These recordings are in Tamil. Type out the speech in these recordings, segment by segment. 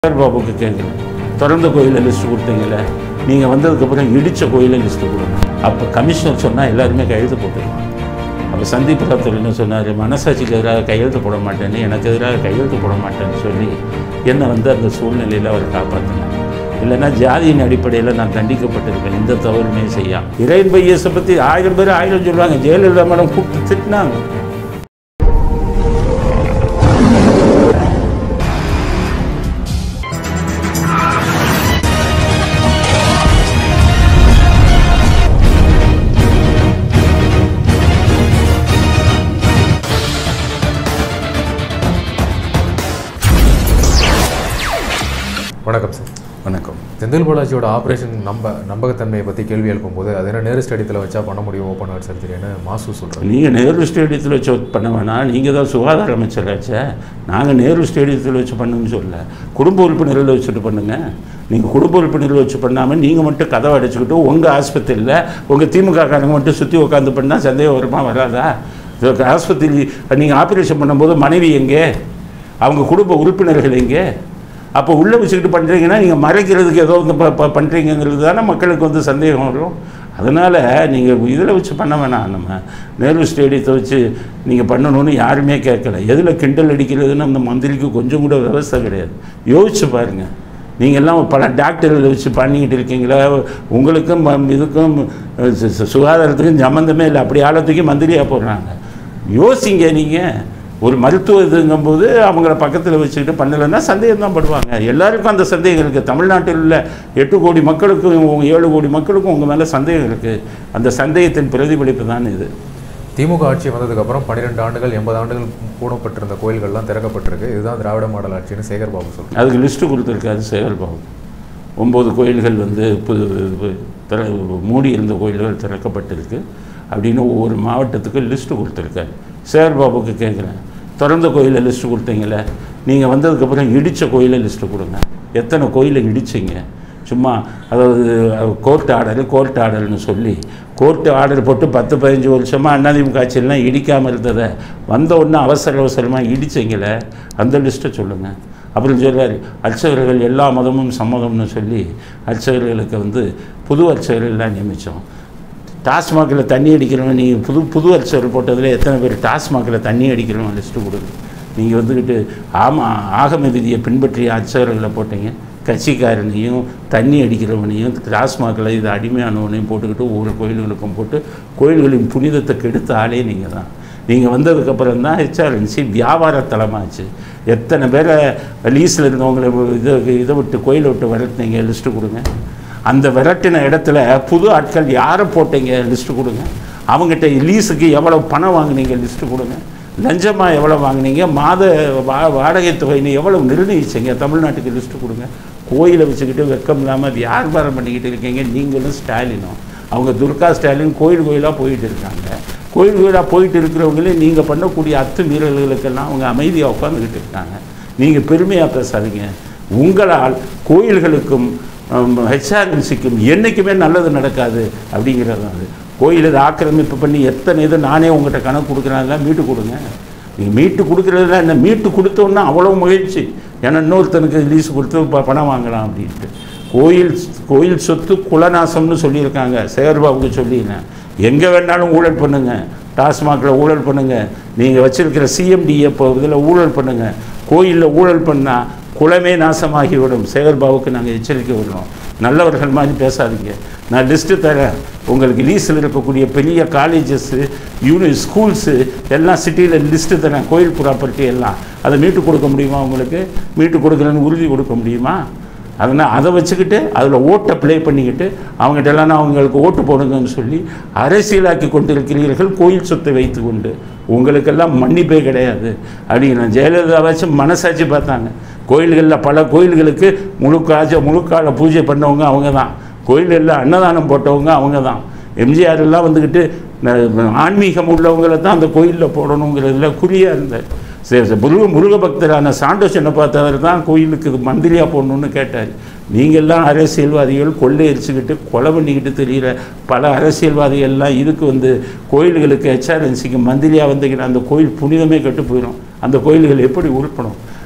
சேகர் பாபுக்கு கேட்குறேன் திறந்த கோயிலை லிஸ்ட் கொடுத்தீங்களே நீங்கள் வந்ததுக்கப்புறம் இடித்த கோயிலை லிஸ்ட்டு கொடுங்க அப்போ கமிஷனர் சொன்னால் எல்லாருமே கையெழுத்து போட்டுருவாங்க அப்போ சந்தீப் ராத்தர் என்ன சொன்னார் மனசாட்சிக்கு எதிராக கையெழுத்து போட மாட்டேன்னு எனக்கு எதிராக கையெழுத்து போட மாட்டேன்னு சொல்லி என்னை வந்து அந்த சூழ்நிலையில் அவர் காப்பாற்றினார் இல்லைன்னா ஜாதியின் அடிப்படையில் நான் தண்டிக்கப்பட்டிருக்கேன் எந்த தவறுமே செய்யா இறைன் பையஸை பற்றி ஆயிரம் பேர் ஆயிரம் சொல்லுவாங்க ஜெயலலிதா மேடம் கூப்பிட்டு திட்டினாங்க வணக்கம் சார் வணக்கம் செந்தில் பாலாஜியோட ஆப்ரேஷன் நம்ப நம்பகத்தன்மையை பற்றி கேள்வி எழுப்பும்போது அது என்ன நேரு ஸ்டேடியத்தில் வச்சா பண்ண முடியும் ஓப்பன் ஹார்ட் சர்ஜரின்னு மாசு சொல்கிறார் நீங்கள் நேரு ஸ்டேடியத்தில் வச்சு பண்ண வேணாம் நீங்கள் தான் சுகாதார அமைச்சராச்சே நாங்கள் நேரு ஸ்டேடியத்தில் வச்சு பண்ணுன்னு சொல்ல குடும்ப உறுப்பினர்களை வச்சுட்டு பண்ணுங்க நீங்கள் குடும்ப உறுப்பினர்கள் வச்சு பண்ணாமல் நீங்கள் மட்டும் கதவை அடைச்சிக்கிட்டு உங்கள் ஆஸ்பத்திரியில் உங்கள் திமுக காரங்க மட்டும் சுற்றி உட்காந்து பண்ணால் சந்தேகம் வருமா வராதா இதுக்கு ஆஸ்பத்திரி நீங்கள் ஆப்ரேஷன் பண்ணும்போது மனைவி எங்கே அவங்க குடும்ப உறுப்பினர்கள் எங்கே அப்போ உள்ளே வச்சுக்கிட்டு பண்ணுறீங்கன்னா நீங்கள் மறைக்கிறதுக்கு ஏதோ வந்து ப- ப- பண்ணுறீங்கிறது தானே மக்களுக்கு வந்து சந்தேகம் வரும் அதனால் நீங்கள் இதில் வச்சு பண்ண வேணாம் நம்ம நேரு ஸ்டேடியத்தை வச்சு நீங்கள் பண்ணணும்னு யாருமே கேட்கல எதில் கிண்டல் அடிக்கிறதுன்னு அந்த மந்திரிக்கு கொஞ்சம் கூட விவசாய கிடையாது யோசிச்சு பாருங்கள் நீங்கள் எல்லாம் பல டாக்டர்களை வச்சு பண்ணிக்கிட்டு இருக்கீங்களா உங்களுக்கும் ம- இதுக்கும் அஹ், சு- சு- சுகாதாரத்துக்கும் சம்மந்தமே இல்லை அப்படி ஆழத்துக்கு மந்திரியாக போடுறாங்க யோசிங்க நீங்கள் ஒரு மருத்துவ இதுங்கும்போது அவங்கள பக்கத்தில் வச்சுக்கிட்டு பண்ணலைன்னா சந்தேகம் தான் படுவாங்க எல்லாருக்கும் அந்த சந்தேகம் இருக்குது தமிழ்நாட்டில் உள்ள எட்டு கோடி மக்களுக்கும் உங்க ஏழு கோடி மக்களுக்கும் உங்கள் மேலே சந்தேகம் இருக்குது அந்த சந்தேகத்தின் பிரதிபலிப்பு தான் இது திமுக ஆட்சி வந்ததுக்கப்புறம் பன்னிரெண்டு ஆண்டுகள் எண்பது ஆண்டுகள் மூடப்பட்டிருந்த கோயில்கள்லாம் திறக்கப்பட்டிருக்கு இதுதான் திராவிட மாடல் ஆட்சின்னு சேகர் பாபு சொல்றாரு அதுக்கு லிஸ்ட்டு கொடுத்துருக்காரு சேகர்பாபு ஒம்பது கோயில்கள் வந்து புது இது திற மூடி இருந்த கோயில்கள் திறக்கப்பட்டிருக்கு அப்படின்னு ஒவ்வொரு மாவட்டத்துக்கு லிஸ்ட்டு கொடுத்துருக்காரு சேகர்பாபுக்கு கேட்குறேன் திறந்த கோயிலை லிஸ்ட்டு கொடுத்தீங்களே நீங்கள் வந்ததுக்கப்புறம் இடித்த கோயிலை லிஸ்ட்டு கொடுங்க எத்தனை கோயிலை இடிச்சிங்க சும்மா அதாவது கோர்ட் ஆர்டர் கோர்ட் ஆர்டர்னு சொல்லி கோர்ட் ஆர்டர் போட்டு பத்து பதினஞ்சு வருஷமாக அதிமுக ஆட்சியெல்லாம் இடிக்காமல் இருந்ததை வந்த உடனே அவசர அவசரமாக இடிச்சிங்களே அந்த லிஸ்ட்டை சொல்லுங்கள் அப்புறம் சொல்றாரு அர்ச்சகர்கள் எல்லா மதமும் சம்மதம்னு சொல்லி அர்ச்சகர்களுக்கு வந்து புது அர்ச்சகர்கள்லாம் நியமித்தோம் டாஸ்மாகில் தண்ணி அடிக்கிறவன் நீ புது புது அர்ச்சகர் போட்டதில் எத்தனை பேர் டாஸ்மாகில் தண்ணி அடிக்கிறவன் லிஸ்ட்டு கொடுங்க நீங்கள் வந்துக்கிட்டு ஆமாம் ஆகம விதியை பின்பற்றிய அர்ச்சகர்களை போட்டீங்க கட்சிக்காரனையும் தண்ணி அடிக்கிறவனையும் டாஸ்மாகில் இது அடிமையானவனையும் போட்டுக்கிட்டு ஒவ்வொரு கோயில்களுக்கும் போட்டு கோயில்களின் புனிதத்தை கெடுத்த ஆளே நீங்கள் தான் நீங்கள் வந்ததுக்கப்புறம் தான் ஹெச்ஆர்என்சி வியாபார தலமாச்சு எத்தனை பேரை லீஸில் இருந்தவங்களை இதை இதை விட்டு கோயிலை விட்டு விரட்டினீங்க லிஸ்ட்டு கொடுங்க அந்த விரட்டின இடத்துல புது ஆட்கள் யாரை போட்டீங்க லிஸ்ட்டு கொடுங்க அவங்ககிட்ட லீஸுக்கு எவ்வளோ பணம் வாங்குனீங்க லிஸ்ட்டு கொடுங்க லஞ்சமாக எவ்வளோ வாங்குனீங்க மாத வா வாடகை தொகைன்னு எவ்வளோ நிர்ணயிச்சீங்க தமிழ்நாட்டுக்கு லிஸ்ட்டு கொடுங்க கோயிலை வச்சுக்கிட்டு வெக்கம் இல்லாமல் வியாபாரம் பண்ணிக்கிட்டு இருக்கீங்க நீங்களும் ஸ்டாலினும் அவங்க துர்கா ஸ்டாலின் கோயில் கோயிலாக போயிட்டு இருக்காங்க கோயில் கோயிலாக போயிட்டு இருக்கிறவங்களே நீங்கள் பண்ணக்கூடிய அத்து மீறல்களுக்கெல்லாம் அவங்க அமைதியாக உட்காந்துக்கிட்டு இருக்காங்க நீங்கள் பெருமையாக பேசாதீங்க உங்களால் கோயில்களுக்கும் ஹெச்ஆர்என்சிக்கும் என்றைக்குமே நல்லது நடக்காது அப்படிங்கிறது தான் அது கோயில் இதை ஆக்கிரமிப்பு பண்ணி எத்தனை இது நானே உங்கள்கிட்ட கணக்கு கொடுக்குறாங்க மீட்டு கொடுங்க நீங்கள் மீட்டு கொடுக்குறதுல என்ன மீட்டு கொடுத்தோன்னா அவ்வளோ மகிழ்ச்சி ஏன்னா இன்னொருத்தனுக்கு லீஸ் கொடுத்து ப- பணம் வாங்கலாம் அப்படின்ட்டு கோயில் கோயில் சொத்து குலநாசம்னு சொல்லியிருக்காங்க சேகர்பாபுக்கு சொல்லியிருந்தேன் எங்கே வேணாலும் ஊழல் பண்ணுங்க டாஸ்மாகில் ஊழல் பண்ணுங்க நீங்கள் வச்சிருக்கிற சிஎம்டிஏ இப்போ இதில் ஊழல் பண்ணுங்க கோயிலில் ஊழல் பண்ணால் குலமே நாசமாகிவிடும் சேகர்பாபுக்கு நாங்கள் எச்சரிக்கை விடுறோம் நல்லவர்கள் மாதிரி பேசாதீங்க நான் லிஸ்ட்டு தரேன் உங்களுக்கு லீஸில் இருக்கக்கூடிய பெரிய காலேஜஸ்ஸு யூனி ஸ்கூல்ஸு எல்லாம் சிட்டியில் லிஸ்ட்டு தரேன் கோயில் ப்ராப்பர்ட்டி எல்லாம் அதை மீட்டு கொடுக்க முடியுமா உங்களுக்கு மீட்டு கொடுக்கலன்னு உறுதி கொடுக்க முடியுமா அதனால் அதை வச்சுக்கிட்டு அதில் ஓட்டை ப்ளே பண்ணிக்கிட்டு அவங்ககிட்ட எல்லாம் அவங்களுக்கு ஓட்டு போடுங்கன்னு சொல்லி அரசியலாக்கி கொண்டிருக்கிறீர்கள் கோயில் சொத்தை வைத்து கொண்டு உங்களுக்கெல்லாம் மன்னிப்பே கிடையாது அப்படிங்கிற ஜெயலலிதாவாச்சும் மனசாட்சி பார்த்தாங்க கோயில்களில் பல கோயில்களுக்கு முழுக்காஜ முழுக்கால பூஜை பண்ணவங்க அவங்க தான் கோயில்களில் அன்னதானம் போட்டவங்க அவங்க தான் எம்ஜிஆர் எல்லாம் வந்துக்கிட்டு ந- ஆன்மீகம் உள்ளவங்களை தான் அந்த கோயிலில் போடணுங்கிறதுல குறியாக இருந்தார் சரி சரி முருக முருக பக்தரான சாண்டோஷனை பார்த்தவர் தான் கோயிலுக்கு இது மந்திரியாக போடணும்னு கேட்டார் நீங்கள்லாம் அரசியல்வாதிகள் கொள்ளையடிச்சுக்கிட்டு கொலை பண்ணிக்கிட்டு தெரிகிற பல அரசியல்வாதிகள்லாம் இதுக்கு வந்து கோயில்களுக்கு ஹெச்ஆர்என்சிக்கு மந்திரியாக வந்தீங்கன்னா அந்த கோயில் புனிதமே கெட்டு போயிடும் அந்த கோயில்கள் எப்படி உருப்படும்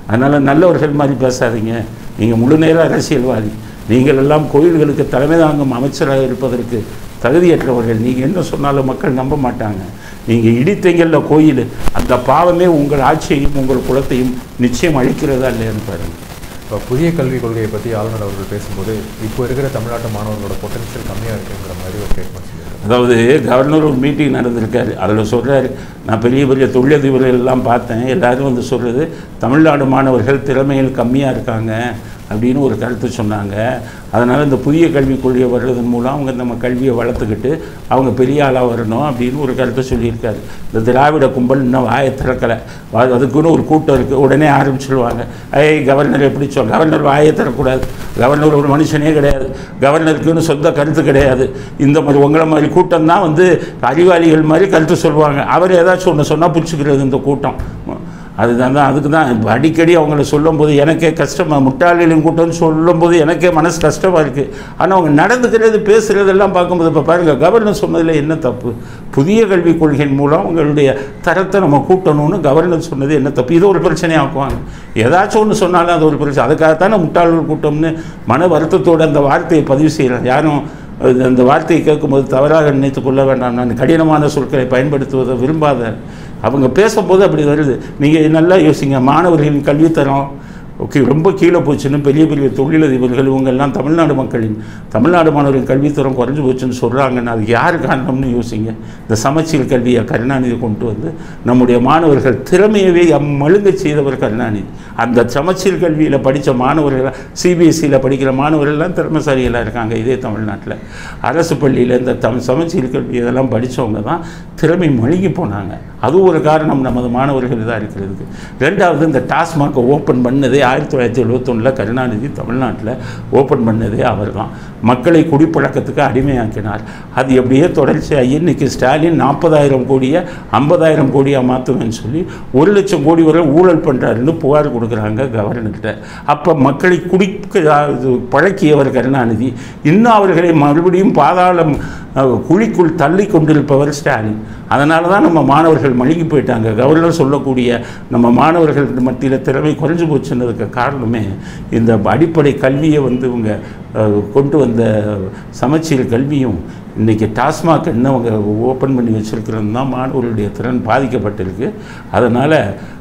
அதனால் நல்லவர்கள் மாதிரி பேசாதீங்க நீங்கள் முழு நேர அரசியல்வாதி நீங்கள் எல்லாம் கோயில்களுக்கு தலைமை தாங்கும் அமைச்சராக இருப்பதற்கு தகுதியற்றவர்கள் நீங்கள் என்ன சொன்னாலும் மக்கள் நம்ப மாட்டாங்க நீங்கள் இடித்தீங்கல்ல கோயில் அந்த பாவமே உங்கள் ஆட்சியையும் உங்கள் குலத்தையும் நிச்சயம் அழிக்கிறதா இல்லையான்னு பாருங்கள் இப்போ புதிய கல்விக் கொள்கையை பற்றி ஆளுநர் அவர்கள் பேசும்போது இப்போ இருக்கிற தமிழ்நாட்டு மாணவர்களோட பொட்டன்ஷியல் கம்மியாக இருக்குங்கிற மாதிரி ஒரு ஸ்டேட்மெண்ட் சொல்லியிருக்காரு அதாவது கவர்னர் ஒரு மீட்டிங் நடந்திருக்காரு அதில் சொல்கிறாரு நான் பெரிய பெரிய தொழிலதிபர்கள் எல்லாம் பார்த்தேன் எல்லாரும் வந்து சொல்கிறது தமிழ்நாடு மாணவர்கள் திறமையில் கம்மியாக இருக்காங்க அப்படின்னு ஒரு கருத்து சொன்னாங்க அதனால் இந்த புதிய கல்விக் கொள்கை வர்றதன் மூலம் அவங்க நம்ம கல்வியை வளர்த்துக்கிட்டு அவங்க பெரிய ஆளாக வரணும் அப்படின்னு ஒரு கருத்தை சொல்லியிருக்காரு இந்த திராவிட கும்பல் இன்னும் வாயை திறக்கலை வா- அதுக்குன்னு ஒரு கூட்டம் இருக்குது உடனே ஆரம்பிச்சிடுவாங்க ஐய் கவர்னர் எப்படி சொல் கவர்னர் வாயை திறக்கூடாது கவர்னர் ஒரு மனுஷனே கிடையாது கவர்னருக்குன்னு சொந்த கருத்து கிடையாது இந்த மாதிரி உங்களை மாதிரி கூட்டம் தான் வந்து அறிவாளிகள் மாதிரி கருத்து சொல்லுவாங்க அவர் ஏதாச்சும் ஒன்று சொன்னால் பிடிச்சிக்கிறது இந்த கூட்டம் அதுதான் தான் அதுக்கு தான் இப்ப அடிக்கடி அவங்கள சொல்லும்போது எனக்கே கஷ்டமாக முட்டாளிகளின் கூட்டம்னு சொல்லும்போது எனக்கே மனசு கஷ்டமாக இருக்குது ஆனால் அவங்க நடந்துக்கிறது பேசுகிறதெல்லாம் பார்க்கும்போது இப்போ பாருங்கள் கவர்னர் சொன்னதில் என்ன தப்பு புதிய கல்விக் கொள்கையின் மூலம் அவங்களுடைய தரத்தை நம்ம கூட்டணும்னு கவர்னர் சொன்னது என்ன தப்பு இது ஒரு பிரச்சனையாக்குவாங்க ஏதாச்சும் ஒன்று சொன்னாலும் அது ஒரு பிரச்சனை அதுக்காகத்தானே முட்டாள்கள் கூட்டம்னு மன வருத்தத்தோடு அந்த வார்த்தையை பதிவு செய்கிறேன் யாரும் அது- அந்த வார்த்தையை கேட்கும்போது தவறாக நினைத்துக் கொள்ள வேண்டாம் நான் கடினமான சொற்களை பயன்படுத்துவதை விரும்பாத அவங்க பேசும்போது அப்படி வருது நீங்கள் நல்லா யோசிங்க மாணவர்களின் கல்வித்தரம் ஓகே ரொம்ப கீழே போச்சுன்னு பெரிய பெரிய தொழிலதிபர்கள் இவங்கெல்லாம் தமிழ்நாடு மக்களின் தமிழ்நாடு மாணவர்களின் கல்வித்தரம் குறைஞ்சு போச்சுன்னு சொல்கிறாங்கன்னா அது யார் காரணம்னு யோசிங்க இந்த சமச்சீர் கல்வியை கருணாநிதி கொண்டு வந்து நம்முடைய மாணவர்கள் திறமையவே மழுங்க செய்தவர் கருணாநிதி அந்த சமச்சீர் கல்வியில் படித்த மாணவர்கள் சிபிஎஸ்சியில் படிக்கிற மாணவர்கள்லாம் திறமைசாலிகளாக இருக்காங்க இதே தமிழ்நாட்டில் அரசு பள்ளியில் இந்த தம் சமச்சீர் கல்வி இதெல்லாம் படித்தவங்க தான் திறமை மழுங்கி போனாங்க அது ஒரு காரணம் நமது மாணவர்கள் தான் இருக்கிறதுக்கு ரெண்டாவது இந்த டாஸ்மாகை ஓப்பன் பண்ணதே ஆயிரத்தி தொள்ளாயிரத்தி எழுபத்தொன்னில் கருணாநிதி தமிழ்நாட்டில் ஓப்பன் பண்ணதே அவர் தான் மக்களை குடிப்பழக்கத்துக்கு அடிமையாக்கினார் அது எப்படியே தொடர்ச்சியாக இன்னைக்கு ஸ்டாலின் நாற்பதாயிரம் கோடியை ஐம்பதாயிரம் கோடியாக மாற்றுவேன்னு சொல்லி ஒரு லட்சம் கோடி வரை ஊழல் பண்ணுறாருன்னு புகார் கொடுக்குறாங்க கவர்னர்கிட்ட அப்போ மக்களை குடிக்க அது பழக்கியவர் கருணாநிதி இன்னும் அவர்களை மறுபடியும் பாதாளம் அஹ், குழிக்குள் தள்ளி கொண்டிருப்பவர் ஸ்டாலின் அதனால தான் நம்ம மாணவர்கள் மழுங்கி போயிட்டாங்க கவர்னர் சொல்லக்கூடிய நம்ம மாணவர்கள் மத்தியில் திறமை குறைஞ்சு போச்சுன்னதுக்கு காரணமே இந்த அடிப்படை கல்வியை வந்து இவங்க அஹ், கொண்டு வந்த சமச்சீர் கல்வியும் இன்றைக்கி டாஸ்மாக் என்ன அவங்க ஓப்பன் பண்ணி வச்சுருக்கிறது தான் மாணவர்களுடைய திறன் பாதிக்கப்பட்டிருக்கு அதனால்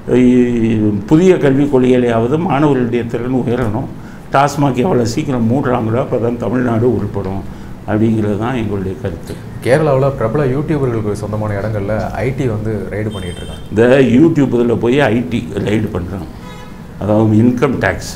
புதிய கல்விக் கொள்கையிலேயாவது மாணவர்களுடைய திறன் உயரணும் டாஸ்மாக் எவ்வளோ சீக்கிரம் மூடுறாங்களோ அப்போ தான் தமிழ்நாடு உருப்படும் அப்படிங்கிறது தான் எங்களுடைய கருத்து கேரளாவில் பிரபல யூடியூபர்களுக்கு சொந்தமான இடங்கள்ல ஐடி வந்து ரைடு பண்ணிட்டு இருக்காங்க இந்த யூடியூப் இதில் போய் ஐடி ரைடு பண்ணுறாங்க அதாவது இன்கம் டேக்ஸ்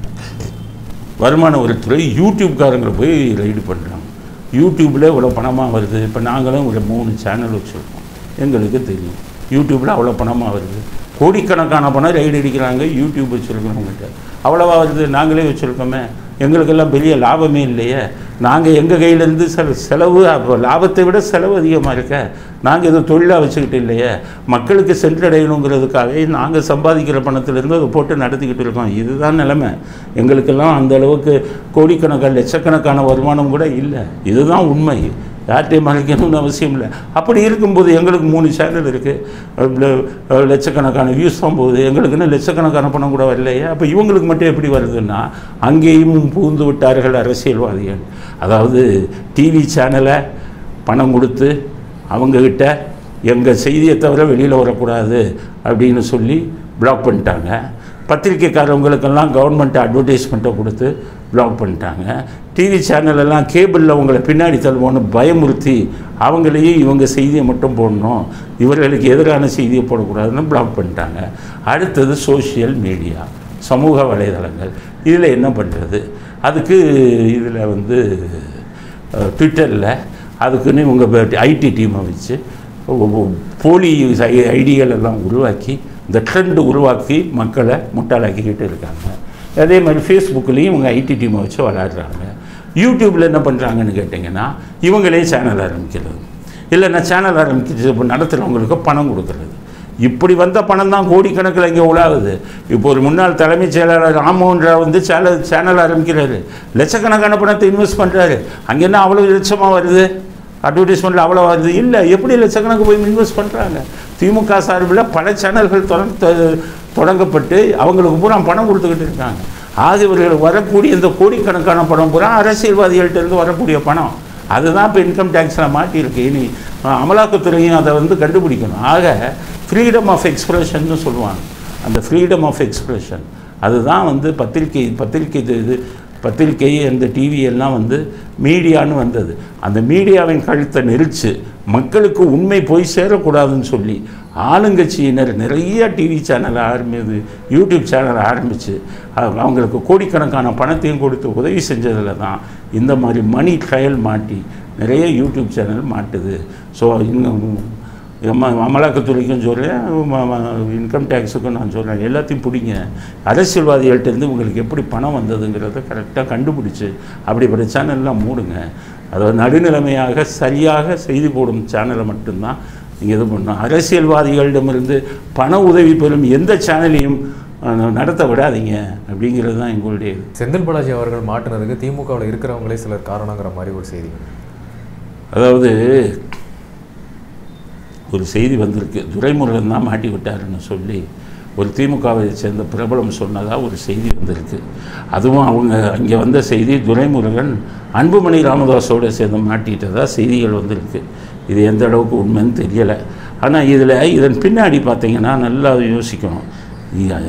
வருமான வரித்துறை யூடியூப்காரங்களை போய் ரைடு பண்ணுறாங்க யூடியூப்பில் இவ்வளோ பணமாக வருது இப்போ நாங்களும் ஒரு மூணு சேனல் வச்சுருக்கோம் எங்களுக்கு தெரியும் யூடியூப்பில் அவ்வளோ பணமாக வருது கோடிக்கணக்கான பணம் ரைடு அடிக்கிறாங்க யூடியூப் வச்சுருக்கிறவங்ககிட்ட அவ்வளோவா வருது நாங்களே வச்சுருக்கோமே எங்களுக்கெல்லாம் பெரிய லாபமே இல்லையே நாங்கள் எங்கள் கையிலேருந்து செல செலவு அப்போ லாபத்தை விட செலவு அதிகமாக இருக்க நாங்கள் இதை தொழிலாக வச்சுக்கிட்டு இல்லையே மக்களுக்கு சென்றடையணுங்கிறதுக்காகவே நாங்கள் சம்பாதிக்கிற பணத்திலிருந்து அதை போட்டு நடத்திக்கிட்டு இருக்கோம் இதுதான் நிலைமை எங்களுக்கெல்லாம் அந்த அளவுக்கு கோடிக்கணக்கான லட்சக்கணக்கான வருமானம் கூட இல்லை இதுதான் உண்மை யார்கிட்டையும் மறைக்கணும்னு அவசியம் இல்லை அப்படி இருக்கும்போது எங்களுக்கு மூணு சேனல் இருக்குது லட்சக்கணக்கான வியூஸ் தான் போகுது எங்களுக்குன்னு லட்சக்கணக்கான பணம் கூட வரலையே அப்போ இவங்களுக்கு மட்டும் எப்படி வருதுன்னா அங்கேயும் புகுந்து விட்டார்கள் அரசியல்வாதிகள் அதாவது டிவி சேனலை பணம் கொடுத்து அவங்கக்கிட்ட எங்கள் செய்தியை தவிர வெளியில் வரக்கூடாது அப்படின்னு சொல்லி பிளாக் பண்ணிட்டாங்க பத்திரிக்கைக்காரவங்களுக்கெல்லாம் கவர்மெண்ட் அட்வர்டைஸ்மெண்ட்டை கொடுத்து பிளாக் பண்ணிட்டாங்க டிவி சேனலெல்லாம் கேபிளில் உங்களை பின்னாடி தள்ளுவோன்னு பயமுறுத்தி அவங்களையும் இவங்க செய்தியை மட்டும் போடணும் இவர்களுக்கு எதிரான செய்தியை போடக்கூடாதுன்னு பிளாக் பண்ணிட்டாங்க அடுத்தது சோஷியல் மீடியா சமூக வலைதளங்கள் இதில் என்ன பண்ணுறது அதுக்கு இதில் வந்து ட்விட்டரில் அதுக்குன்னு இவங்க ஐடி டீமை வச்சு ஒ- ஒ- போலி ஐ- ஐடிகள் எல்லாம் உருவாக்கி இந்த ட்ரெண்டு உருவாக்கி மக்களை முட்டாளாக்கிக்கிட்டு இருக்காங்க அதே மாதிரி ஃபேஸ்புக்லேயும் இவங்க ஐடி டீமை வச்சு விளாடுறாங்க யூடியூப்பில் என்ன பண்ணுறாங்கன்னு கேட்டிங்கன்னா இவங்களே சேனல் ஆரம்பிக்கிறது இல்லைன்னா சேனல் ஆரம்பிச்சு இப்போ நடத்துகிறவங்களுக்கு பணம் கொடுக்குறது இப்படி வந்த பணம் தான் கோடிக்கணக்கில் இங்கே உலாவுது இப்போ ஒரு முன்னாள் தலைமைச் செயலாளர் ராமோகன் ராவ் வந்து சேனல் சேனல் ஆரம்பிக்கிறாரு லட்சக்கணக்கான பணத்தை இன்வெஸ்ட் பண்ணுறாரு அங்கே என்ன அவ்வளோ லட்சமாக வருது அட்வர்டைஸ்மெண்ட்டில் அவ்வளோ வருது இல்லை எப்படி லட்சக்கணக்கு போய் இன்வெஸ்ட் பண்ணுறாங்க திமுக சார்பில் பல சேனல்கள் தொடர்ந்து தொடங்கப்பட்டு அவங்களுக்கு பூரா பணம் கொடுத்துக்கிட்டு இருக்காங்க ஆக இவர்கள் வரக்கூடிய இந்த கோடிக்கணக்கான பணம் பூரா அரசியல்வாதிகள்ட்ட இருந்து வரக்கூடிய பணம் அதுதான் இப்போ இன்கம் டேக்ஸில் மாட்டியிருக்கு இனி அஹ், அமலாக்கத்துறையும் அதை வந்து கண்டுபிடிக்கணும் ஆக ஃப்ரீடம் ஆஃப் எக்ஸ்பிரஷன்னு சொல்லுவாங்க அந்த ஃப்ரீடம் ஆஃப் எக்ஸ்பிரஷன் அதுதான் வந்து பத்திரிக்கை பத்திரிக்கை இது இது பத்திரிக்கை அந்த டிவி எல்லாம் வந்து மீடியான்னு வந்தது அந்த மீடியாவின் கழுத்தை நெரிச்சு மக்களுக்கு உண்மை போய் சேரக்கூடாதுன்னு சொல்லி ஆளுங்கட்சியினர் நிறைய டிவி சேனல் ஆரம்பிது யூடியூப் சேனல் ஆரம்பித்து அவங்களுக்கு கோடிக்கணக்கான பணத்தையும் கொடுத்து உதவி செஞ்சதில் தான் இந்த மாதிரி மணி ட்ரையல் மாட்டி நிறைய யூடியூப் சேனல் மாட்டுது ஸோ இன்னும் அம்மா அமலாக்கத்துறைக்கும் சொல்கிறேன் இன்கம் டேக்ஸுக்கும் நான் சொல்கிறேன் எல்லாத்தையும் பிடிங்க அரசியல்வாதிகள்ட்ட இருந்து உங்களுக்கு எப்படி பணம் வந்ததுங்கிறத கரெக்டாக கண்டுபிடிச்சு அப்படிப்பட்ட சேனல்லாம் மூடுங்க அதாவது நடுநிலைமையாக சரியாக செய்தி போடும் சேனலை மட்டும்தான் நீங்கள் இது பண்ணணும் அரசியல்வாதிகளிடமிருந்து பண உதவி பெறும் எந்த சேனலையும் அஹ், நடத்த விடாதீங்க அப்படிங்கிறது தான் எங்களுடைய இது. செந்தில் பாலாஜி அவர்கள் மாட்டினதுக்கு திமுகவில் இருக்கிறவங்களே சிலர் காரணங்கிற மாதிரி ஒரு செய்தி அதாவது ஒரு செய்தி வந்திருக்கு துரைமுருகன் தான் மாட்டி விட்டாருன்னு சொல்லி ஒரு திமுகவை சேர்ந்த பிரபலம் சொன்னதாக ஒரு செய்தி வந்திருக்கு அதுவும் அவங்க அங்கே வந்த செய்தி துரைமுருகன் அன்புமணி ராமதாஸோடு சேர்ந்து மாட்டிட்டதா செய்திகள் வந்திருக்கு இது எந்த அளவுக்கு உண்மைன்னு தெரியலை ஆனால் இதில் இதன் பின்னாடி பார்த்தீங்கன்னா நல்லா யோசிக்கணும் இ-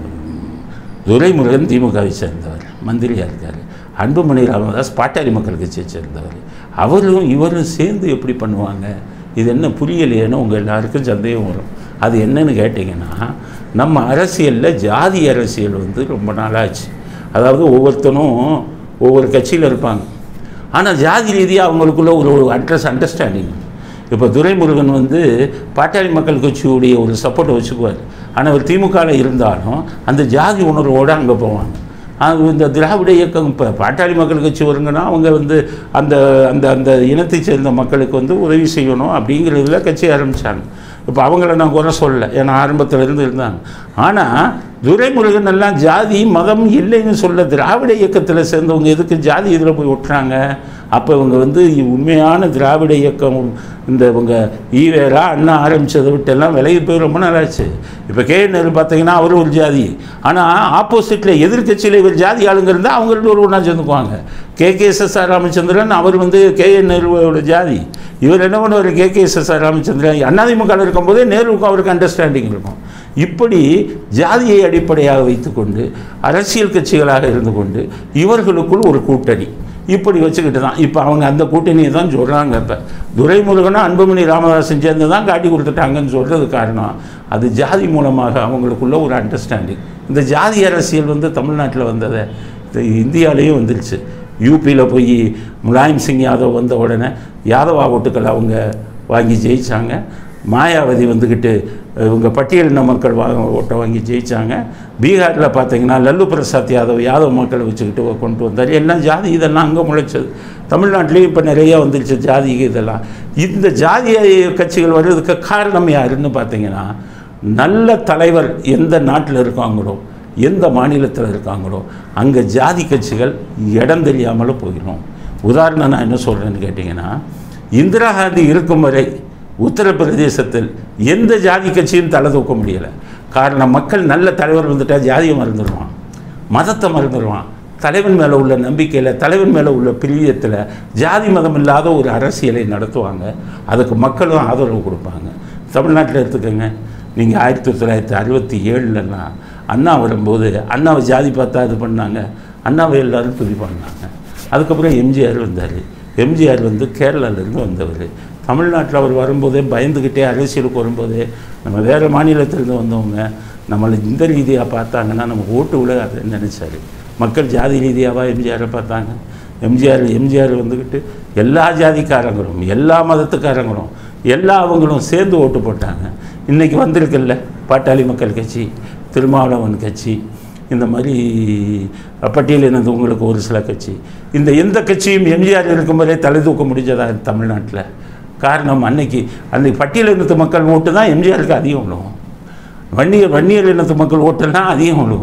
துரைமுருகன் திமுகவை சேர்ந்தவர் மந்திரியாக இருக்கார் அன்புமணி ராமதாஸ் பாட்டாளி மக்கள் கட்சியை சேர்ந்தவர் அவரும் இவரும் சேர்ந்து எப்படி பண்ணுவாங்க இது என்ன புரியலையேன்னு உங்கள் எல்லாருக்கும் சந்தேகம் வரும் அது என்னன்னு கேட்டிங்கன்னா நம்ம அரசியலில் ஜாதி அரசியல் வந்து ரொம்ப நாளாச்சு அதாவது ஒவ்வொருத்தனும் ஒவ்வொரு கட்சியில் இருப்பாங்க ஆனால் ஜாதி ரீதியாக அவங்களுக்குள்ள ஒரு ஒரு அட்ரஸ் அண்டர்ஸ்டாண்டிங் இப்போ துரைமுருகன் வந்து பாட்டாளி மக்கள் கட்சியுடைய ஒரு சப்போர்ட்டை வச்சுக்குவார் ஆனால் அவர் திமுகவில் இருந்தாலும் அந்த ஜாதி உணர்வோடு அங்கே போவாங்க அது இந்த திராவிட இயக்கம் இப்போ பாட்டாளி மக்கள் கட்சி வருங்கன்னா அவங்க வந்து அந்த அந்த அந்த இனத்தை சேர்ந்த மக்களுக்கு வந்து உதவி செய்யணும் அப்படிங்கிறதுல கட்சி ஆரம்பித்தாங்க இப்போ அவங்கள நான் குறை சொல்லலை ஏன்னா ஆரம்பத்துல இருந்து இருந்தாங்க ஆனால் துரைமுருகன் எல்லாம் ஜாதி மதம் இல்லைன்னு சொல்ல திராவிட இயக்கத்தில் சேர்ந்தவங்க எதுக்கு ஜாதி இதில் போய் விட்டுறாங்க அப்போ இவங்க வந்து உண்மையான திராவிட இயக்கம் இந்த இவங்க ஈவேரா அண்ணா ஆரம்பித்ததை விட்டெல்லாம் விலகி போய் ரொம்ப நாளாச்சு இப்போ கே நேரு பார்த்தீங்கன்னா அவர் ஒரு ஜாதி ஆனால் ஆப்போசிட்டில் எதிர்க்கட்சியில் இவர் ஜாதி ஆளுங்க இருந்தால் அவங்க ரெண்டு ஒரு ஒன்றா சேர்ந்துக்குவாங்க K K S S R Ramachandran அவர் வந்து கே என் நேருவோட ஜாதி இவர் என்ன பண்ணுவார் K K S S R Ramachandran அதிமுக இருக்கும்போதே நேருவுக்கும் அவருக்கு அண்டர்ஸ்டாண்டிங் இருக்கும் இப்படி ஜாதியை அடிப்படையாக வைத்துக்கொண்டு அரசியல் கட்சிகளாக இருந்து கொண்டு இவர்களுக்குள் ஒரு கூட்டணி இப்படி வச்சுக்கிட்டு தான் இப்போ அவங்க அந்த கூட்டணியை தான் சொல்கிறாங்க இப்போ துரைமுருகனும் அன்புமணி ராமதாசன் சேர்ந்து தான் காட்டி கொடுத்துட்டாங்கன்னு சொல்கிறது காரணம் அது ஜாதி மூலமாக அவங்களுக்குள்ள ஒரு அண்டர்ஸ்டாண்டிங் இந்த ஜாதி அரசியல் வந்து தமிழ்நாட்டில் வந்ததை இது இந்தியாவிலேயும் வந்துருச்சு யூபியில் போய் முலாயம் சிங் யாதவ் வந்த உடனே யாதவா ஓட்டுக்கள் அவங்க வாங்கி ஜெயிச்சாங்க மாயாவதி வந்துக்கிட்டு இவங்க பட்டியலின மக்கள் வா ஓட்டை வாங்கி ஜெயிச்சாங்க பீகாரில் பார்த்தீங்கன்னா லல்லு பிரசாத் யாதவ் யாதவ் மக்களை வச்சுக்கிட்டு கொண்டு வந்தார் எல்லாம் ஜாதி இதெல்லாம் அங்கே முளைச்சது தமிழ்நாட்டிலையும் இப்போ நிறையா வந்துருச்சு ஜாதி இதெல்லாம் இந்த ஜாதிய கட்சிகள் வர்றதுக்கு காரணம் யாருன்னு பார்த்தீங்கன்னா நல்ல தலைவர் எந்த நாட்டில் இருக்காங்களோ எந்த மாநிலத்தில் இருக்காங்களோ அங்கே ஜாதி கட்சிகள் இடம் தெரியாமலும் போயிடும் உதாரணம் நான் என்ன சொல்கிறேன்னு கேட்டிங்கன்னா இந்திரா காந்தி இருக்கும் வரை உத்தரப்பிரதேசத்தில் எந்த ஜாதி கட்சியும் தலை தூக்க முடியலை காரணம் மக்கள் நல்ல தலைவர் வந்துட்டால் ஜாதியை மறந்துடுவான் மதத்தை மறந்துடுவான் தலைவன் மேலே உள்ள நம்பிக்கையில் தலைவன் மேலே உள்ள பிரியத்தில் ஜாதி மதம் இல்லாத ஒரு அரசியலை நடத்துவாங்க அதுக்கு மக்களும் ஆதரவு கொடுப்பாங்க தமிழ்நாட்டில் எடுத்துக்கோங்க நீங்கள் ஆயிரத்தி தொள்ளாயிரத்தி அறுபத்தி ஏழுலலாம் அண்ணா வரும்போது அண்ணாவை ஜாதி பார்த்தா இது பண்ணாங்க அண்ணாவை எல்லாரும் துதி பண்ணாங்க அதுக்கப்புறம் எம்ஜிஆர் வந்தார் எம்ஜிஆர் வந்து கேரளாவிலேருந்து வந்தவர் தமிழ்நாட்டில் அவர் வரும்போதே பயந்துக்கிட்டே அரசியலுக்கு வரும்போதே நம்ம வேறு மாநிலத்திலேருந்து வந்தவங்க நம்மளை இந்த ரீதியாக பார்த்தாங்கன்னா நம்ம ஓட்டு விழாதுன்னு நினச்சாரு மக்கள் ஜாதி ரீதியாவா எம்ஜிஆரை பார்த்தாங்க எம்ஜிஆர் எம்ஜிஆர் வந்துக்கிட்டு எல்லா ஜாதிக்காரங்களும் எல்லா மதத்துக்காரங்களும் எல்லா அவங்களும் சேர்ந்து ஓட்டு போட்டாங்க இன்றைக்கி வந்திருக்குல்ல பாட்டாளி மக்கள் கட்சி திருமாவளவன் கட்சி இந்த மாதிரி பட்டியலினத்தவங்களுக்கு ஒரு சில கட்சி இந்த எந்த கட்சியும் எம்ஜிஆர் இருக்கும் வரை தலை தூக்க முடிஞ்சதா தமிழ்நாட்டில் காரணம் அன்னைக்கு அன்னைக்கு பட்டியலினத்து மக்கள் ஓட்டு தான் எம்ஜிஆருக்கு அதிகம் விழுகும் வன்னியர் வன்னியர் இனத்து மக்கள் ஓட்டெல்லாம் அதிகம் விழுகும்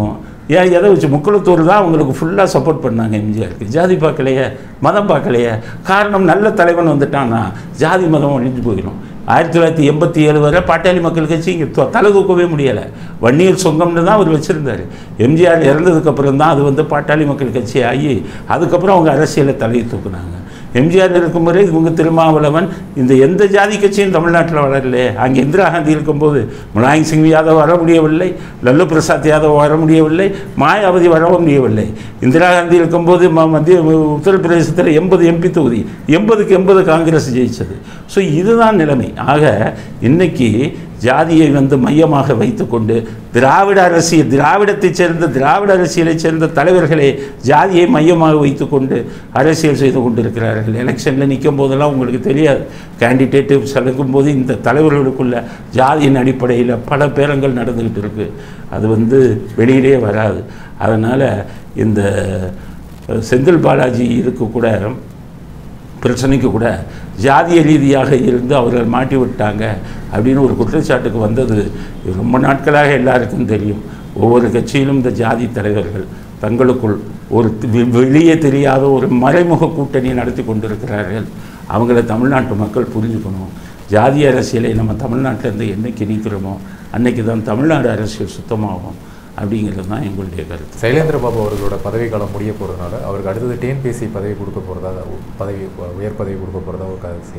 ஏன் எதை வச்சு முக்குளத்தூர் தான் அவங்களுக்கு ஃபுல்லாக சப்போர்ட் பண்ணாங்க எம்ஜிஆருக்கு ஜாதி பார்க்கலையே மதம் பார்க்கலையே காரணம் நல்ல தலைவன் வந்துட்டான்னா ஜாதி மதம் அழிஞ்சு போயிடும் ஆயிரத்தி தொள்ளாயிரத்தி எண்பத்தி ஏழு வரை பாட்டாளி மக்கள் கட்சி இங்கே தொ- தலை தூக்கவே முடியலை வன்னியர் சொங்கம்னு தான் அவர் வச்சுருந்தார் எம்ஜிஆர் இறந்ததுக்கப்புறம் தான் அது வந்து பாட்டாளி மக்கள் கட்சி ஆகி அதுக்கப்புறம் அவங்க அரசியலை தலையை தூக்குனாங்க எம்ஜிஆர் இருக்கும் வரை இவங்க திருமாவளவன் இந்த எந்த ஜாதி கட்சியும் தமிழ்நாட்டில் வளரலே அங்கே இந்திரா காந்தி இருக்கும்போது முலாயம் சிங் யாதவ் வர முடியவில்லை லல்லு பிரசாத் யாதவ் வர முடியவில்லை மாயாவதி வர முடியவில்லை இந்திரா காந்தி இருக்கும்போது ம- மத்திய உத்தரப்பிரதேசத்தில் எண்பது எம்பி தொகுதி எண்பதுக்கு எண்பது காங்கிரஸ் ஜெயிச்சது ஸோ இதுதான் நிலைமை ஆக இன்னைக்கு ஜாதியை வந்து மையமாக வைத்துக்கொண்டு திராவிட அரசியல் திராவிடத்தைச் சேர்ந்த திராவிட அரசியலைச் சேர்ந்த தலைவர்களே ஜாதியை மையமாக வைத்துக்கொண்டு அரசியல் செய்து கொண்டிருக்கிறார்கள் எலெக்ஷனில் நிற்கும் போதெல்லாம் உங்களுக்கு தெரியாது கேண்டிடேட்டு செலுக்கும் போது இந்த தலைவர்களுக்குள்ள ஜாதியின் அடிப்படையில் பல பேரங்கள் நடந்துக்கிட்டு இருக்கு அது வந்து வெளியிலே வராது அதனால் இந்த அஹ், செந்தில் பாலாஜி இதுக்கு கூட பிரச்சனைக்கு கூட ஜாதிய ரீதியாக இருந்து அவர்கள் மாட்டி விட்டாங்க அப்படின்னு ஒரு குற்றச்சாட்டுக்கு வந்தது இது ரொம்ப நாட்களாக எல்லாருக்கும் தெரியும் ஒவ்வொரு கட்சியிலும் இந்த ஜாதி தலைவர்கள் தங்களுக்குள் ஒரு தி- வெளியே தெரியாத ஒரு மறைமுக கூட்டணி நடத்தி கொண்டிருக்கிறார்கள் அவங்கள தமிழ்நாட்டு மக்கள் புரிஞ்சுக்கணும் ஜாதி அரசியலை நம்ம தமிழ்நாட்டிலேருந்து என்னைக்கு நீக்கிறோமோ அன்னைக்கு தான் தமிழ்நாடு அரசியல் சுத்தமாகும் அப்படிங்கிறது தான் எங்களுடைய கருத்து சைலேந்திர பாபு அவர்களோட பதவி காலம் முடிய போகிறதுனால அவருக்கு அடுத்தது டிஎன்பிஎஸ்சி பதவி கொடுக்க போகிறதா பதவி உயர் பதவி கொடுக்க போகிறதா ஒரு கருத்து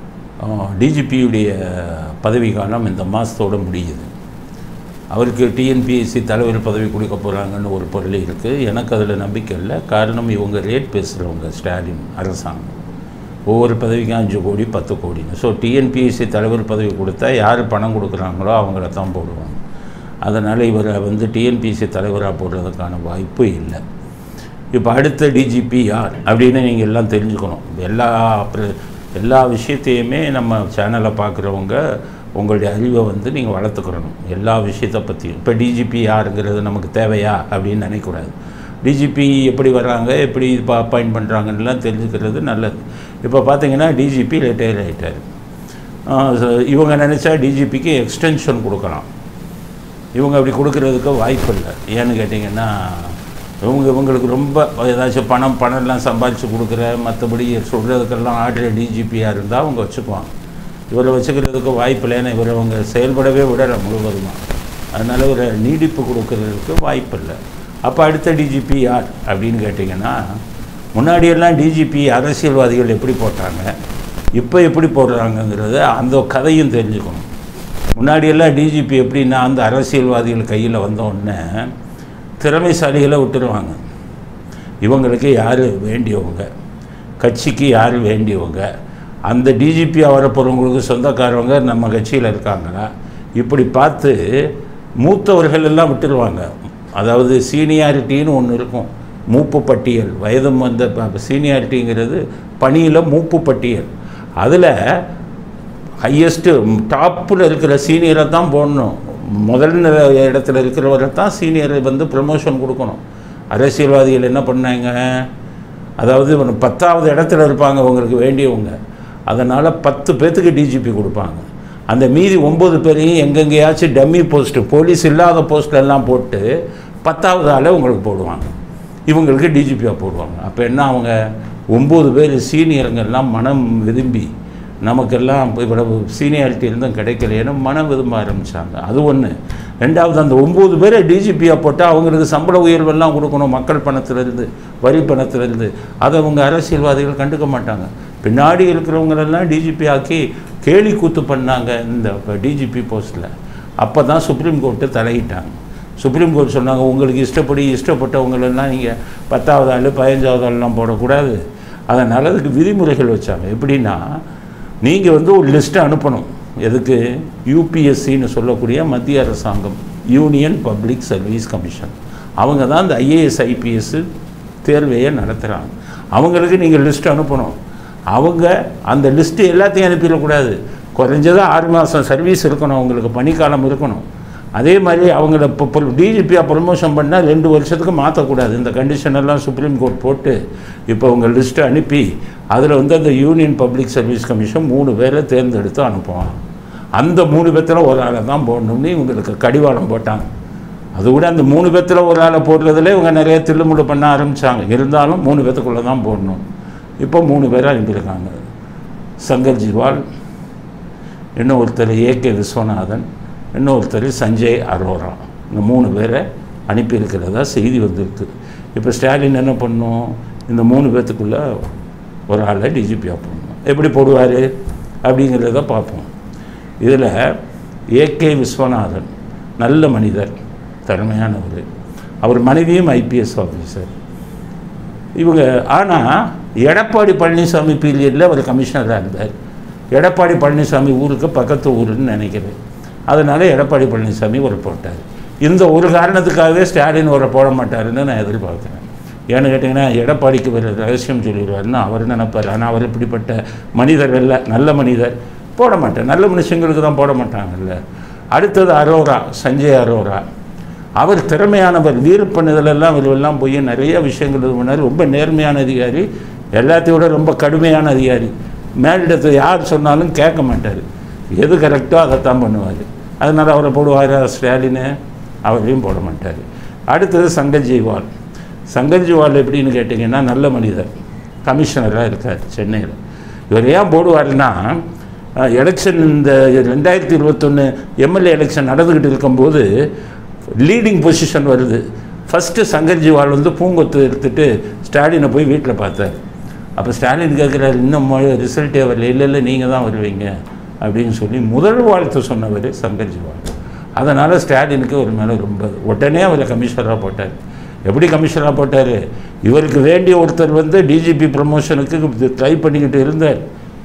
டிஜிபியுடைய பதவி காலம் இந்த மாதத்தோடு முடியுது அவருக்கு டிஎன்பிஎஸ்சி தலைவர் பதவி கொடுக்க போகிறாங்கன்னு ஒரு பொருள் இருக்குது எனக்கு அதில் நம்பிக்கை இல்லை காரணம் இவங்க ரேட் பேசுகிறவங்க ஸ்டாலின் அரசாங்கம் ஒவ்வொரு பதவிக்கும் அஞ்சு கோடி பத்து கோடின்னு ஸோ டிஎன்பிஎஸ்சி தலைவர் பதவி கொடுத்தா யார் பணம் கொடுக்குறாங்களோ அவங்கள தான் போடுவாங்க அதனால் இவரை வந்து டிஎன்பிஎஸ்சி தலைவராக போடுறதுக்கான வாய்ப்பு இல்லை இப்போ அடுத்த டிஜிபி யார் அப்படின்னு நீங்கள் எல்லாம் தெரிஞ்சுக்கணும் எல்லா பிர- எல்லா விஷயத்தையுமே நம்ம சேனலை பார்க்குறவங்க உங்களுடைய அறிவை வந்து நீங்கள் வளர்த்துக்கிறணும் எல்லா விஷயத்தை பற்றியும் இப்போ டிஜிபி யாருங்கிறது நமக்கு தேவையா அப்படின்னு நினைக்கக்கூடாது டிஜிபி எப்படி வர்றாங்க எப்படி இப்போ அப்பாயிண்ட் பண்ணுறாங்கன்னுலாம் தெரிஞ்சுக்கிறது நல்லது இப்போ பார்த்தீங்கன்னா டிஜிபி ரிட்டையர் ஆகிட்டார் இவங்க நினச்சா டிஜிபிக்கு எக்ஸ்டென்ஷன் கொடுக்கலாம் இவங்க அப்படி கொடுக்கறதுக்கு வாய்ப்பு இல்லை ஏன்னு கேட்டிங்கன்னா இவங்க இவங்களுக்கு ரொம்ப ஏதாச்சும் பணம் பணம்லாம் சம்பாதிச்சு கொடுக்குற மற்றபடி சொல்கிறதுக்கெல்லாம் ஆர்டர் டிஜிபியாக இருந்தால் அவங்க வச்சுக்குவாங்க இவரை வச்சுக்கிறதுக்கு வாய்ப்பு இல்லை ஏன்னா இவரை அவங்க செயல்படவே விடலை முழுவதுமாக அதனால் இவரை நீடிப்பு கொடுக்கறதுக்கு வாய்ப்பு இல்லை அப்போ அடுத்த டிஜிபி யார் அப்படின்னு கேட்டிங்கன்னா முன்னாடியெல்லாம் டிஜிபி அரசியல்வாதிகள் எப்படி போட்டாங்க இப்போ எப்படி போடுறாங்கங்கிறத அந்த கதையும் தெரிஞ்சுக்கணும் முன்னாடியெல்லாம் டிஜிபி எப்படின்னா அந்த அரசியல்வாதிகள் கையில் வந்த உடனே திறமைசாலிகளை விட்டுருவாங்க இவங்களுக்கு யார் வேண்டியவங்க கட்சிக்கு யார் வேண்டியவங்க அந்த டிஜிபியாக வரப்போகிறவங்களுக்கு சொந்தக்காரவங்க நம்ம கட்சியில் இருக்காங்களா இப்படி பார்த்து மூத்தவர்கள் எல்லாம் விட்டுருவாங்க அதாவது சீனியாரிட்டின்னு ஒன்று இருக்கும் மூப்பு பட்டியல் வயது வந்த சீனியாரிட்டிங்கிறது பணியில் மூப்பு பட்டியல் அதில் ஹையஸ்ட்டு டாப்பில் இருக்கிற சீனியரை தான் போடணும் முதல் நில- இடத்துல இருக்கிறவரை தான் சீனியரை வந்து ப்ரமோஷன் கொடுக்கணும் அரசியல்வாதிகள் என்ன பண்ணாங்க அதாவது ஒரு பத்தாவது இடத்துல இருப்பாங்க அவங்களுக்கு வேண்டியவங்க அதனால் பத்து பேர்த்துக்கு டிஜிபி கொடுப்பாங்க அந்த மீதி ஒம்பது பேரையும் எங்கெங்கேயாச்சும் டம்மி போஸ்ட்டு போலீஸ் இல்லாத போஸ்ட்லெல்லாம் போட்டு பத்தாவது ஆளை உங்களுக்கு போடுவாங்க இவங்களுக்கு டிஜிபியாக போடுவாங்க அப்போ என்ன அவங்க ஒம்பது பேர் சீனியருங்கெல்லாம் மனம் விரும்பி நமக்கெல்லாம் இப்போ இவ்வளவு சீனியாரிட்டி இருந்தும் கிடைக்கலையேன்னு மனம் விரும்ப ஆரம்பித்தாங்க அது ஒன்று ரெண்டாவது அந்த ஒம்பது பேரை டிஜிபியாக போட்டால் அவங்களுக்கு சம்பள உயர்வெல்லாம் கொடுக்கணும் மக்கள் பணத்திலேருந்து வரி பணத்திலேருந்து அதை அவங்க அரசியல்வாதிகள் கண்டுக்க மாட்டாங்க பின்னாடி இருக்கிறவங்களெல்லாம் டிஜிபி ஆக்கி கேலி கூத்து பண்ணாங்க இந்த டிஜிபி போஸ்ட்டில் அப்போ தான் சுப்ரீம் கோர்ட்டு தலையிட்டாங்க சுப்ரீம் கோர்ட் சொன்னாங்க உங்களுக்கு இஷ்டப்படி இஷ்டப்பட்டவங்களெல்லாம் நீங்கள் பத்தாவது ஆள் பதினஞ்சாவது ஆள்லாம் போடக்கூடாது அதனால் அதுக்கு விதிமுறைகள் வச்சாங்க எப்படின்னா நீங்கள் வந்து ஒரு லிஸ்ட்டை அனுப்பணும் எதுக்கு யூபிஎஸ்சின்னு சொல்லக்கூடிய மத்திய அரசாங்கம் யூனியன் பப்ளிக் சர்வீஸ் கமிஷன் அவங்க தான் இந்த ஐஏஎஸ் ஐபிஎஸ் தேர்வையை நடத்துகிறாங்க அவங்களுக்கு நீங்கள் லிஸ்ட் அனுப்பணும் அவங்க அந்த லிஸ்ட்டு எல்லாத்தையும் அனுப்பிடக்கூடாது குறைஞ்சது ஆறு மாதம் சர்வீஸ் இருக்கணும் அவங்களுக்கு பணிக்காலம் இருக்கணும் அதே மாதிரி அவங்கள இப்போ டிஜிபியாக ப்ரொமோஷன் பண்ணால் ரெண்டு வருஷத்துக்கு மாற்றக்கூடாது இந்த கண்டிஷன் எல்லாம் சுப்ரீம் கோர்ட் போட்டு இப்போ உங்கள் லிஸ்ட்டை அனுப்பி அதில் வந்து அந்த யூனியன் பப்ளிக் சர்வீஸ் கமிஷன் மூணு பேரை தேர்ந்தெடுத்து அனுப்புவாங்க அந்த மூணு பேர்த்தில் ஒரு ஆளை தான் போடணும்னு இவங்களுக்கு கடிவாளம் போட்டாங்க அது கூட அந்த மூணு பேத்தில் ஒரு ஆளை போடுறதுல இவங்க நிறைய தில்லுமுள்ளு பண்ண ஆரம்பித்தாங்க இருந்தாலும் மூணு பேத்துக்குள்ளே தான் போடணும் இப்போ மூணு பேரை அனுப்பியிருக்காங்க சங்கர் ஜிவால் இன்னும் ஒருத்தர் ஏகே விஸ்வநாதன் இன்னும் ஒருத்தர் சஞ்சய் அரோரா இந்த மூணு பேரை அனுப்பியிருக்கிறதா செய்தி வந்திருக்கு இப்போ ஸ்டாலின் என்ன பண்ணும் இந்த மூணு பேர்த்துக்குள்ளே ஒரு ஆளை டிஜிபியாக போடணும் எப்படி போடுவார் அப்படிங்கிறத பார்ப்போம் இதில் ஏகே விஸ்வநாதன் நல்ல மனிதர் திறமையானவர் அவர் மனைவியும் ஐபிஎஸ் ஆஃபீஸர் இவங்க ஆனால் எடப்பாடி பழனிசாமி பீரியடில் அவர் கமிஷனராக இருந்தார் எடப்பாடி பழனிசாமி ஊருக்கு பக்கத்து ஊருன்னு நினைக்கிறேன் அதனால் எடப்பாடி பழனிசாமி ஒரு போட்டார் இந்த ஒரு காரணத்துக்காகவே ஸ்டாலின் ஒரு போட மாட்டாருன்னு நான் எதிர்பார்க்குறேன் ஏன்னு கேட்டிங்கன்னா எடப்பாடிக்கு ஒரு ரகசியம் சொல்லிடுவாருன்னு அவர் நினைப்பார் ஆனால் அவர் இப்படிப்பட்ட மனிதர் அல்ல நல்ல மனிதர் போட மாட்டேன் நல்ல மனுஷங்களுக்கு தான் போட மாட்டாங்கல்ல அடுத்தது அரோரா சஞ்சய் அரோரா அவர் திறமையானவர் வீரப்பண்ணுதலெல்லாம் இவரெல்லாம் போய் நிறைய விஷயங்கள் இது பண்ணார் ரொம்ப நேர்மையான அதிகாரி எல்லாத்தையும் விட ரொம்ப கடுமையான அதிகாரி மேலிடத்தை யார் சொன்னாலும் கேட்க மாட்டார் எது கரெக்டோ அதைத்தான் பண்ணுவார் அதனால் அவரை போடுவார் ஸ்டாலின் அவரையும் போட மாட்டார் அடுத்தது சங்கர்ஜிவால் சங்கர்ஜிவால் எப்படின்னு கேட்டிங்கன்னா நல்ல மனிதர் கமிஷனராக இருக்கார் சென்னையில் இவர் ஏன் போடுவார்னா எலெக்ஷன் இந்த ரெண்டாயிரத்தி இருபத்தொன்று எம்எல்ஏ எலெக்ஷன் நடந்துக்கிட்டு இருக்கும்போது லீடிங் பொசிஷன் வருது ஃபஸ்ட்டு சங்கர்ஜிவால் வந்து பூங்கொத்து எடுத்துட்டு ஸ்டாலினை போய் வீட்டில் பார்த்தார் அப்போ ஸ்டாலின் கேட்குறாரு இன்னும் ரிசல்ட்டே வரல இல்லை இல்லை நீங்கள் தான் வருவீங்க அப்படின்னு சொல்லி முதல் வாழ்த்து சொன்னவர் சங்கர்ஜிவால் அதனால் ஸ்டாலினுக்கு ஒரு மேலே ரொம்ப உடனே அவரை கமிஷனராக போட்டார் எப்படி கமிஷனராக போட்டார் இவருக்கு வேண்டிய ஒருத்தர் வந்து டிஜிபி ப்ரமோஷனுக்கு ட்ரை பண்ணிக்கிட்டு இருந்தார்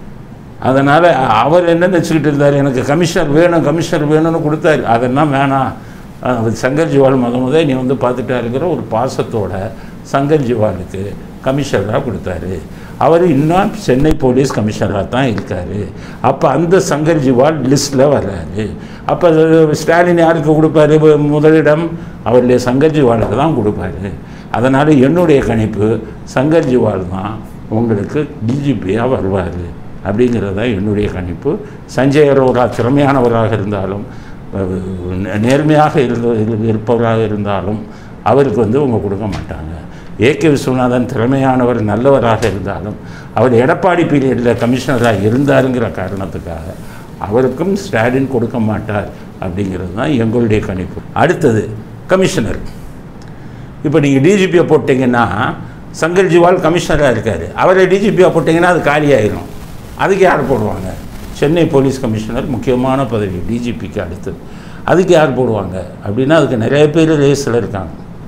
அதனால் அவர் என்ன நினச்சிக்கிட்டு இருந்தார் எனக்கு கமிஷனர் வேணும் கமிஷனர் வேணும்னு கொடுத்தாரு அதெல்லாம் வேணாம் அஹ் சங்கர் ஜிவால் முத முத நீ வந்து பார்த்துட்டாருங்கிற ஒரு பாசத்தோட சங்கர் ஜிவாலுக்கு கமிஷனராக கொடுத்தாரு அவர் இன்னும் சென்னை போலீஸ் கமிஷனராக தான் இருக்கார் அப்போ அந்த சங்கர் ஜிவால் லிஸ்ட்டில் வர்றாரு அப்போ ஸ்டாலின் யாருக்கு கொடுப்பாரு முதலிடம் அவருடைய சங்கர் ஜிவாலுக்கு தான் கொடுப்பாரு அதனால் என்னுடைய கணிப்பு சங்கர் ஜிவால் தான் உங்களுக்கு டிஜிபியாக வருவார் அப்படிங்கிறது தான் என்னுடைய கணிப்பு சஞ்சய் அரோரா திறமையானவராக இருந்தாலும் அஹ், நேர்மையாக இருந்த இருப்பவராக இருந்தாலும் அவருக்கு வந்து அவங்க கொடுக்க மாட்டாங்க ஏகே விஸ்வநாதன் திறமையானவர் நல்லவராக இருந்தாலும் அவர் எடப்பாடி பீரியடில் கமிஷனராக இருந்தாருங்கிற காரணத்துக்காக அவருக்கும் ஸ்டாலின் கொடுக்க மாட்டார் அப்படிங்கிறது தான் எங்களுடைய கணிப்பு அடுத்தது கமிஷனர் இப்போ நீங்கள் டிஜிபியை போட்டிங்கன்னா சங்கர் ஜிவால் கமிஷனராக இருக்கார் அவரை டிஜிபியாக போட்டிங்கன்னா அது காலியாயிரும் அதுக்கு யார் போடுவாங்க சென்னை போலீஸ் கமிஷனர் முக்கியமான பதவி டிஜிபிக்கு அடுத்தது அதுக்கு யார் போடுவாங்க அப்படின்னா அதுக்கு நிறைய பேர் ரேஸில் இருக்காங்க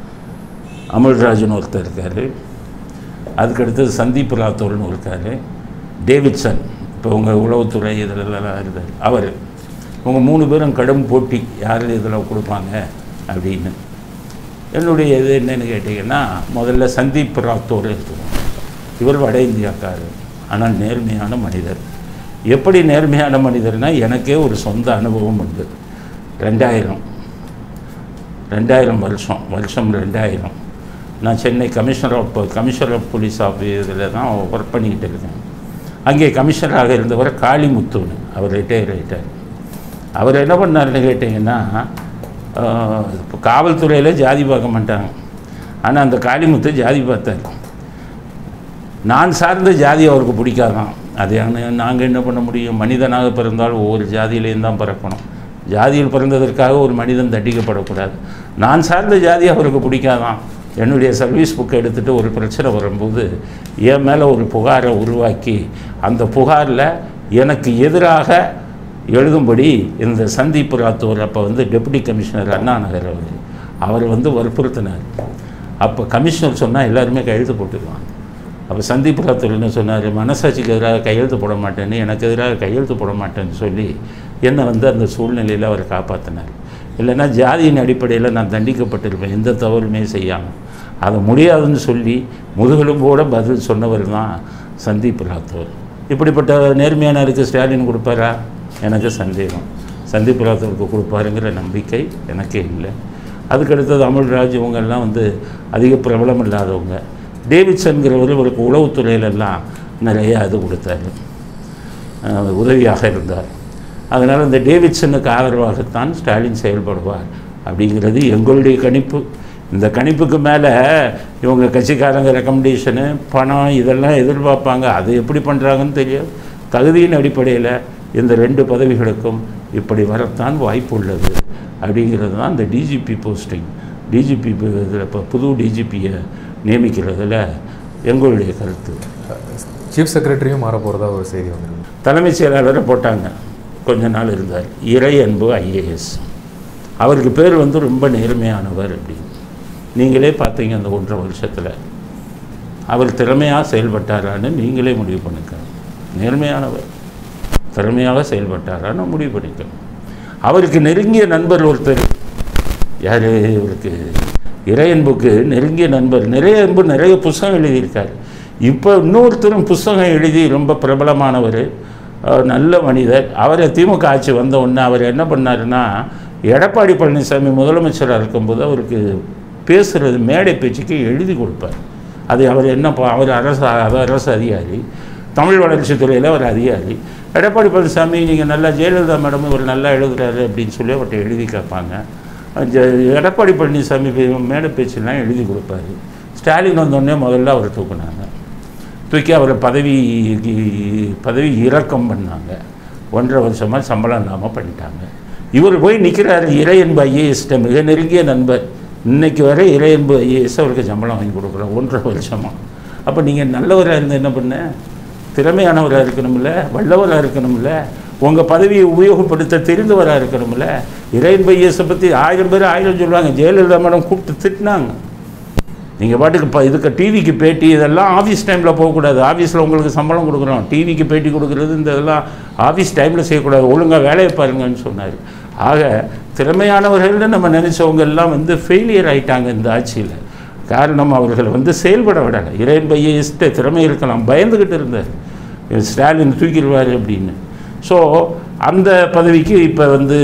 அமல்ராஜன் ஒருத்தர் இருக்கார் அதுக்கு அடுத்தது சந்தீப் ராத்தோர்னு இருக்கார் டேவிட்சன் இப்போ உங்கள் உளவுத்துறை இதிலெல்லாம் இருந்தார் அவர் உங்க மூணு பேரும் கடும் போட்டி யார் இதில் கொடுப்பாங்க அப்படின்னு என்னுடைய இது என்னன்னு கேட்டிங்கன்னா முதல்ல சந்தீப் ராத்தோர் இருக்கும் இவர் வட இந்தியாக்காரர் ஆனால் நேர்மையான மனிதர் எப்படி நேர்மையான மனிதர்னா எனக்கே ஒரு சொந்த அனுபவம் உண்டு ரெண்டாயிரம் ரெண்டாயிரம் வருஷம் வருஷம் ரெண்டாயிரம் நான் Chennai commissioner of commissioner of police ஆஃபீஸில் தான் ஒர்க் பண்ணிக்கிட்டு இருக்கேன் அங்கே கமிஷனராக இருந்தவர் காளிமுத்துன்னு அவர் ரிட்டையர் ஆகிட்டார் அவர் என்ன பண்ணாருன்னு கேட்டிங்கன்னா ஆஹ், இப்போ காவல்துறையில் ஜாதி பார்க்க மாட்டாங்க ஆனால் அந்த காளிமுத்து ஜாதி பார்த்தார் நான் சார்ந்த ஜாதி அவருக்கு பிடிக்காதான் அது நாங்கள் என்ன பண்ண முடியும் மனிதனாக பிறந்தால் ஒவ்வொரு ஜாதியிலையும் தான் பிறக்கணும் ஜாதியில் பிறந்ததற்காக ஒரு மனிதன் தண்டிக்கப்படக்கூடாது நான் சார்ந்த ஜாதி அவருக்கு பிடிக்காதான் என்னுடைய சர்வீஸ் புக்கை எடுத்துகிட்டு ஒரு பிரச்சனை வரும்போது என் மேலே ஒரு புகாரை உருவாக்கி அந்த புகாரில் எனக்கு எதிராக எழுதும்படி இந்த சந்தீப் ராத்தூர் அப்போ வந்து டெபுட்டி கமிஷனர் அண்ணா நகர் அவர் அவர் வந்து வற்புறுத்தினார் அப்போ கமிஷனர் சொன்னால் எல்லாருமே கையெழுத்து போட்டுக்குவாங்க அப்போ சந்தீப் ராத்தூர் என்ன சொன்னார் மனசாட்சிக்கு எதிராக கையெழுத்து போட மாட்டேன்னு எனக்கு எதிராக கையெழுத்து போட மாட்டேன்னு சொல்லி என்னை வந்து அந்த சூழ்நிலையில் அவர் காப்பாற்றினார் இல்லைன்னா ஜாதியின் அடிப்படையில் நான் தண்டிக்கப்பட்டிருப்பேன் எந்த தவறுமே செய்யாமல் அது முடியாதுன்னு சொல்லி முதுகெலும்போட பதில் சொன்னவர் தான் சந்தீப் ராத்தோர் இப்படிப்பட்ட நேர்மையானருக்கு ஸ்டாலின் கொடுப்பாரா எனக்கு சந்தேகம் சந்தீப் ராத்தோருக்கு கொடுப்பாருங்கிற நம்பிக்கை எனக்கே இல்லை அதுக்கடுத்தது அமல்ராஜ் இவங்கெல்லாம் வந்து அதிக பிரபலம் இல்லாதவங்க டேவிட்சன்கிறவர் இவருக்கு உளவுத்துறையிலெல்லாம் நிறைய இது கொடுத்தாரு அஹ் உதவியாக இருந்தார் அதனால் இந்த டேவிட்சனுக்கு ஆதரவாகத்தான் ஸ்டாலின் செயல்படுவார் அப்படிங்கிறது எங்களுடைய கணிப்பு இந்த கணிப்புக்கு மேலே இவங்க கட்சிக்காரங்க ரெக்கமெண்டேஷனு பணம் இதெல்லாம் எதிர்பார்ப்பாங்க அது எப்படி பண்ணுறாங்கன்னு தெரியாது தகுதியின் அடிப்படையில் இந்த ரெண்டு பதவிகளுக்கும் இப்படி வரத்தான் வாய்ப்பு உள்ளது அப்படிங்கிறது தான் இந்த டிஜிபி போஸ்டிங் டிஜிபி இதில் இப்போ புது டிஜிபியை நியமிக்கிறதுல எங்களுடைய கருத்து சீஃப் செக்ரட்டரியும் மாற போகிறதா ஒரு செய்தி வந்திருக்கு தலைமைச் செயலாளரை போட்டாங்க கொஞ்ச நாள் இருந்தார் இறை அன்பு ஐஏஎஸ் அவருக்கு பேர் வந்து ரொம்ப நேர்மையானவர் அப்படின்னு நீங்களே பார்த்தீங்க அந்த ஒன்றரை வருஷத்தில் அவர் திறமையாக செயல்பட்டாரான்னு நீங்களே முடிவு பண்ணிக்க நேர்மையானவர் திறமையாக செயல்பட்டாரான்னு முடிவு பண்ணிக்க அவருக்கு நெருங்கிய நண்பர் ஒருத்தர் யார் இவருக்கு இறையன்புக்கு நெருங்கிய நண்பர் நிறைய அன்பு நிறைய புஸ்தகம் எழுதியிருக்கார் இப்போ இன்னொருத்தரும் புஸ்தகம் எழுதி ரொம்ப பிரபலமானவர் அவர் நல்ல மனிதர் அவரை திமுக ஆட்சி வந்த உடனே அவர் என்ன பண்ணாருன்னா எடப்பாடி பழனிசாமி முதலமைச்சராக இருக்கும்போது அவருக்கு பேசுகிறது மேடை பேச்சுக்கு எழுதி கொடுப்பார் அது அவர் என்ன பா- அவர் அரசு அவர் அரசு அதிகாரி தமிழ் வளர்ச்சித்துறையில் அவர் அதிகாரி எடப்பாடி பழனிசாமி நீங்கள் நல்லா ஜெயலலிதா மேடம் இவர் நல்லா எழுதுறாரு அப்படின்னு சொல்லி அவர்கிட்ட எழுதி கேட்பாங்க ஜ- எடப்பாடி பழனிசாமி பே- மேடை பேச்செல்லாம் எழுதி கொடுப்பாரு ஸ்டாலின் வந்தோடனே முதல்ல அவரை தூக்குனாங்க தூக்கி அவரை பதவி பதவி இறக்கம் பண்ணாங்க ஒன்றரை வருஷமாக சம்பளம் இல்லாமல் பண்ணிட்டாங்க இவர் போய் நிற்கிறாரு இறையன்பு ஐஏஎஸ்ட்ட மிக நெருங்கிய நண்பர் இன்னைக்கு வரை இறையன்பு ஐஏஎஸ் அவருக்கு சம்பளம் வாங்கி கொடுக்குறோம் ஒன்றரை வருஷமாக அப்போ நீங்கள் நல்லவராக இருந்து என்ன பண்ண திறமையானவராக இருக்கணும்ல வல்லவராக இருக்கணும்ல உங்கள் பதவியை உபயோகப்படுத்த தெரிந்தவராக இருக்கணும்ல இறையன்பு ஐஏஎஸை பற்றி ஆயிரம் பேர் ஆயிரம் சொல்லுவாங்க ஜெயலலிதா மேடம் கூப்பிட்டு திட்டினாங்க நீங்கள் பாட்டுக்கு இப்போ இதுக்கு டிவிக்கு பேட்டி இதெல்லாம் ஆஃபீஸ் டைமில் போகக்கூடாது ஆஃபீஸில் உங்களுக்கு சம்பளம் கொடுக்குறோம் டிவிக்கு பேட்டி கொடுக்குறது இந்த இதெல்லாம் ஆஃபீஸ் டைமில் செய்யக்கூடாது ஒழுங்காக வேலையை பாருங்கன்னு சொன்னார் ஆக திறமையானவர்கள்னு நம்ம நினச்சவங்க எல்லாம் வந்து ஃபெயிலியர் ஆயிட்டாங்க இந்த ஆட்சியில் காரணம் அவர்கள் வந்து செயல்பட விடலை இறையன் பையஸ்ட்டு திறமை இருக்கலாம் பயந்துக்கிட்டு இருந்தார் ஸ்டாலின் தூக்கிடுவார் அப்படின்னு ஸோ அந்த பதவிக்கு இப்போ வந்து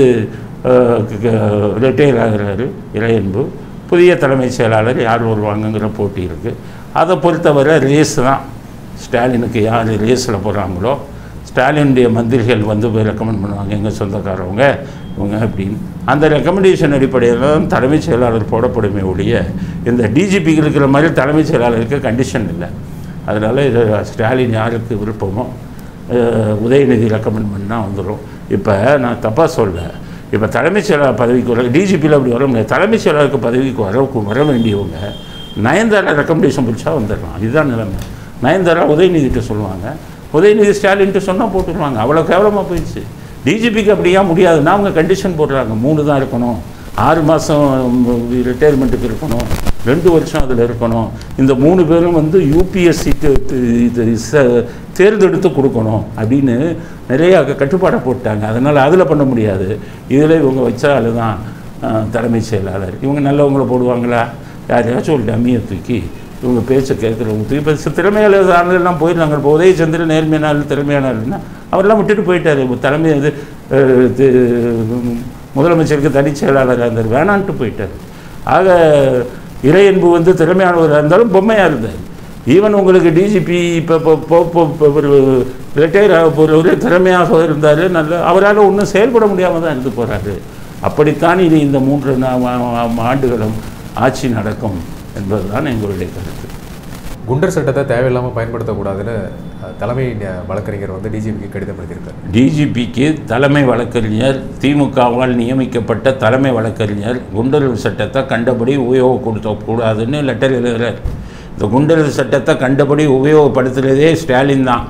ரிட்டையர் ஆகிறாரு இறையன்பு புதிய தலைமைச் செயலாளர் யார் வருவாங்கங்கிற போட்டி இருக்குது அதை பொறுத்தவரை ரேஸ் தான் ஸ்டாலினுக்கு யார் ரேஸில் போகிறாங்களோ ஸ்டாலினுடைய மந்திரிகள் வந்து போய் ரெக்கமெண்ட் பண்ணுவாங்க எங்கள் சொந்தக்காரவங்க இவங்க அப்படின்னு அந்த ரெக்கமெண்டேஷன் அடிப்படையில் தான் தலைமைச் செயலாளர் போடப்படுமே ஒழிய இந்த டிஜிபிக்கு இருக்கிற மாதிரி தலைமைச் செயலாளருக்கு கண்டிஷன் இல்லை அதனால் இது ஸ்டாலின் யாருக்கு விருப்பமோ அஹ், உதயநிதி ரெக்கமெண்ட் பண்ணால் வந்துடும் இப்போ நான் தப்பாக சொல்ல இப்போ தலைமைச் செயலாளர் பதவிக்கு வர டிஜிபியில் அப்படி வர முடியாது தலைமைச் செயலாளருக்கு பதவிக்கு வர வர வேண்டியவங்க நயன்தாரா ரெக்கமெண்டேஷன் பிடிச்சா வந்துடலாம் இதுதான் நிலைமை நயன்தாரா உதயநிதிட்ட சொல்லுவாங்க உதயநிதி ஸ்டாலின்ட்டு சொன்னால் போட்டுருவாங்க அவ்வளோ கேவலமாக போயிடுச்சு டிஜிபிக்கு அப்படியா முடியாதுன்னா அவங்க கண்டிஷன் போடுறாங்க மூணு தான் இருக்கணும் ஆறு மாதம் ரிட்டையர்மெண்ட்டுக்கு இருக்கணும் ரெண்டு வருஷம் அதில் இருக்கணும் இந்த மூணு பேரும் வந்து யூபிஎஸ்சி இது ச- தேர்ந்தெடுத்து கொடுக்கணும் அப்படின்னு நிறைய கட்டுப்பாடை போட்டாங்க அதனால் அதில் பண்ண முடியாது இதில் இவங்க வச்சாலும் தான் தலைமைச் செயலாளர் இவங்க நல்லவங்கள போடுவாங்களா யாரையாச்சும் ஒரு டம்மியை தூக்கி இவங்க பேச்சை கேட்குறவங்க தூக்கி இப்போ திறமையாளர் ஆளுநர்லாம் போயிருந்தாங்க இப்போ உதயச்சந்திரன் நேர்மையான ஆள் திறமையான ஆளுன்னா அவரெல்லாம் விட்டுட்டு போயிட்டார் இப்போ தலைமை இது அஹ், இது, முதலமைச்சருக்கு தனிச் செயலாளராக இருந்தார் வேணான்ட்டு போயிட்டார் ஆக இறையன்பு வந்து திறமையானவராக இருந்தாலும் பொம்மையாக இருந்தார் ஈவன் உங்களுக்கு டிஜிபி இப்போ இப்போ ஒரு ரிட்டையர் ஆக போகிறவர் திறமையாக இருந்தார் நல்ல அவரால் ஒன்றும் செயல்பட முடியாமல் தான் இருந்து போகிறாரு அப்படித்தான் இனி இந்த மூன்று நா- ஆ- ஆண்டுகளும் ஆட்சி நடக்கும் என்பதுதான் எங்களுடைய கருத்து குண்டர் சட்டத்தை தேவையில்லாமல் பயன்படுத்தக்கூடாதுன்னு அஹ், தலைமை ந- வழக்கறிஞர் வந்து டிஜிபிக்கு கடிதம் எழுதியிருக்காரு டிஜிபிக்கு தலைமை வழக்கறிஞர் திமுகவால் நியமிக்கப்பட்ட தலைமை வழக்கறிஞர் குண்டர்கள் சட்டத்தை கண்டபடி உபயோகப்படுத்த கூடாதுன்னு லெட்டர் எழுதுகிறார் இந்த குண்டர்கள் சட்டத்தை கண்டபடி உபயோகப்படுத்துகிறதே ஸ்டாலின் தான்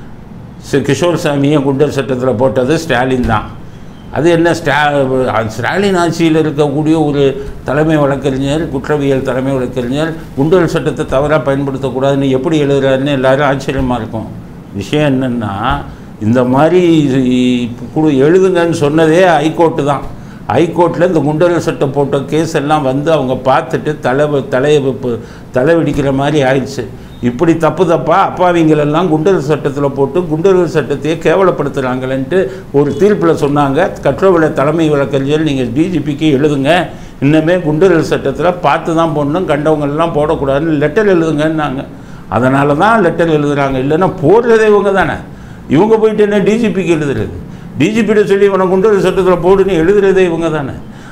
சி- கிஷோர் சாமியை குண்டர் சட்டத்தில் போட்டது ஸ்டாலின் தான் அது என்ன ஸ்டா ஸ்டாலின் ஆட்சியில் இருக்கக்கூடிய ஒரு தலைமை வழக்கறிஞர் குற்றவியல் தலைமை வழக்கறிஞர் குண்டர் சட்டத்தை தவறாக பயன்படுத்தக்கூடாதுன்னு எப்படி எழுதுறாருன்னு எல்லாரும் ஆச்சரியமாக இருக்கும் விஷயம் என்னென்னா இந்த மாதிரி குழு எழுதுங்கன்னு சொன்னதே ஹைகோர்ட்டு தான் ஹைகோர்ட்டில் இந்த குண்டர்கள் சட்டம் போட்ட கேஸ் எல்லாம் வந்து அவங்க பார்த்துட்டு தலை தலையை வெப்பு- தலை வெடிக்கிற மாதிரி ஆயிடுச்சு இப்படி தப்பு தப்பா அப்பாவிங்களெல்லாம் குண்டர்கள் சட்டத்தில் போட்டு குண்டர்கள் சட்டத்தையே கேவலப்படுத்துகிறாங்களேன்ட்டு ஒரு தீர்ப்பில் சொன்னாங்க கற்றவள தலைமை வழக்கறிஞர் நீங்கள் டிஜிபிக்கு எழுதுங்க இன்னமே குண்டர்கள் சட்டத்தில் பார்த்து தான் போடணும் கண்டவங்கெல்லாம் போடக்கூடாதுன்னு லெட்டர் எழுதுங்கன்னாங்க அதனால தான் லெட்டர் எழுதுறாங்க இல்லைன்னா போடுறதே இவங்க தானே இவங்க போயிட்டு என்ன டிஜிபிக்கு எழுதுறது டிஜிபிட்ட சொல்லி இவனை குண்டர் சட்டத்தில் போடுன்னு எழுதுறதே இவங்க தானே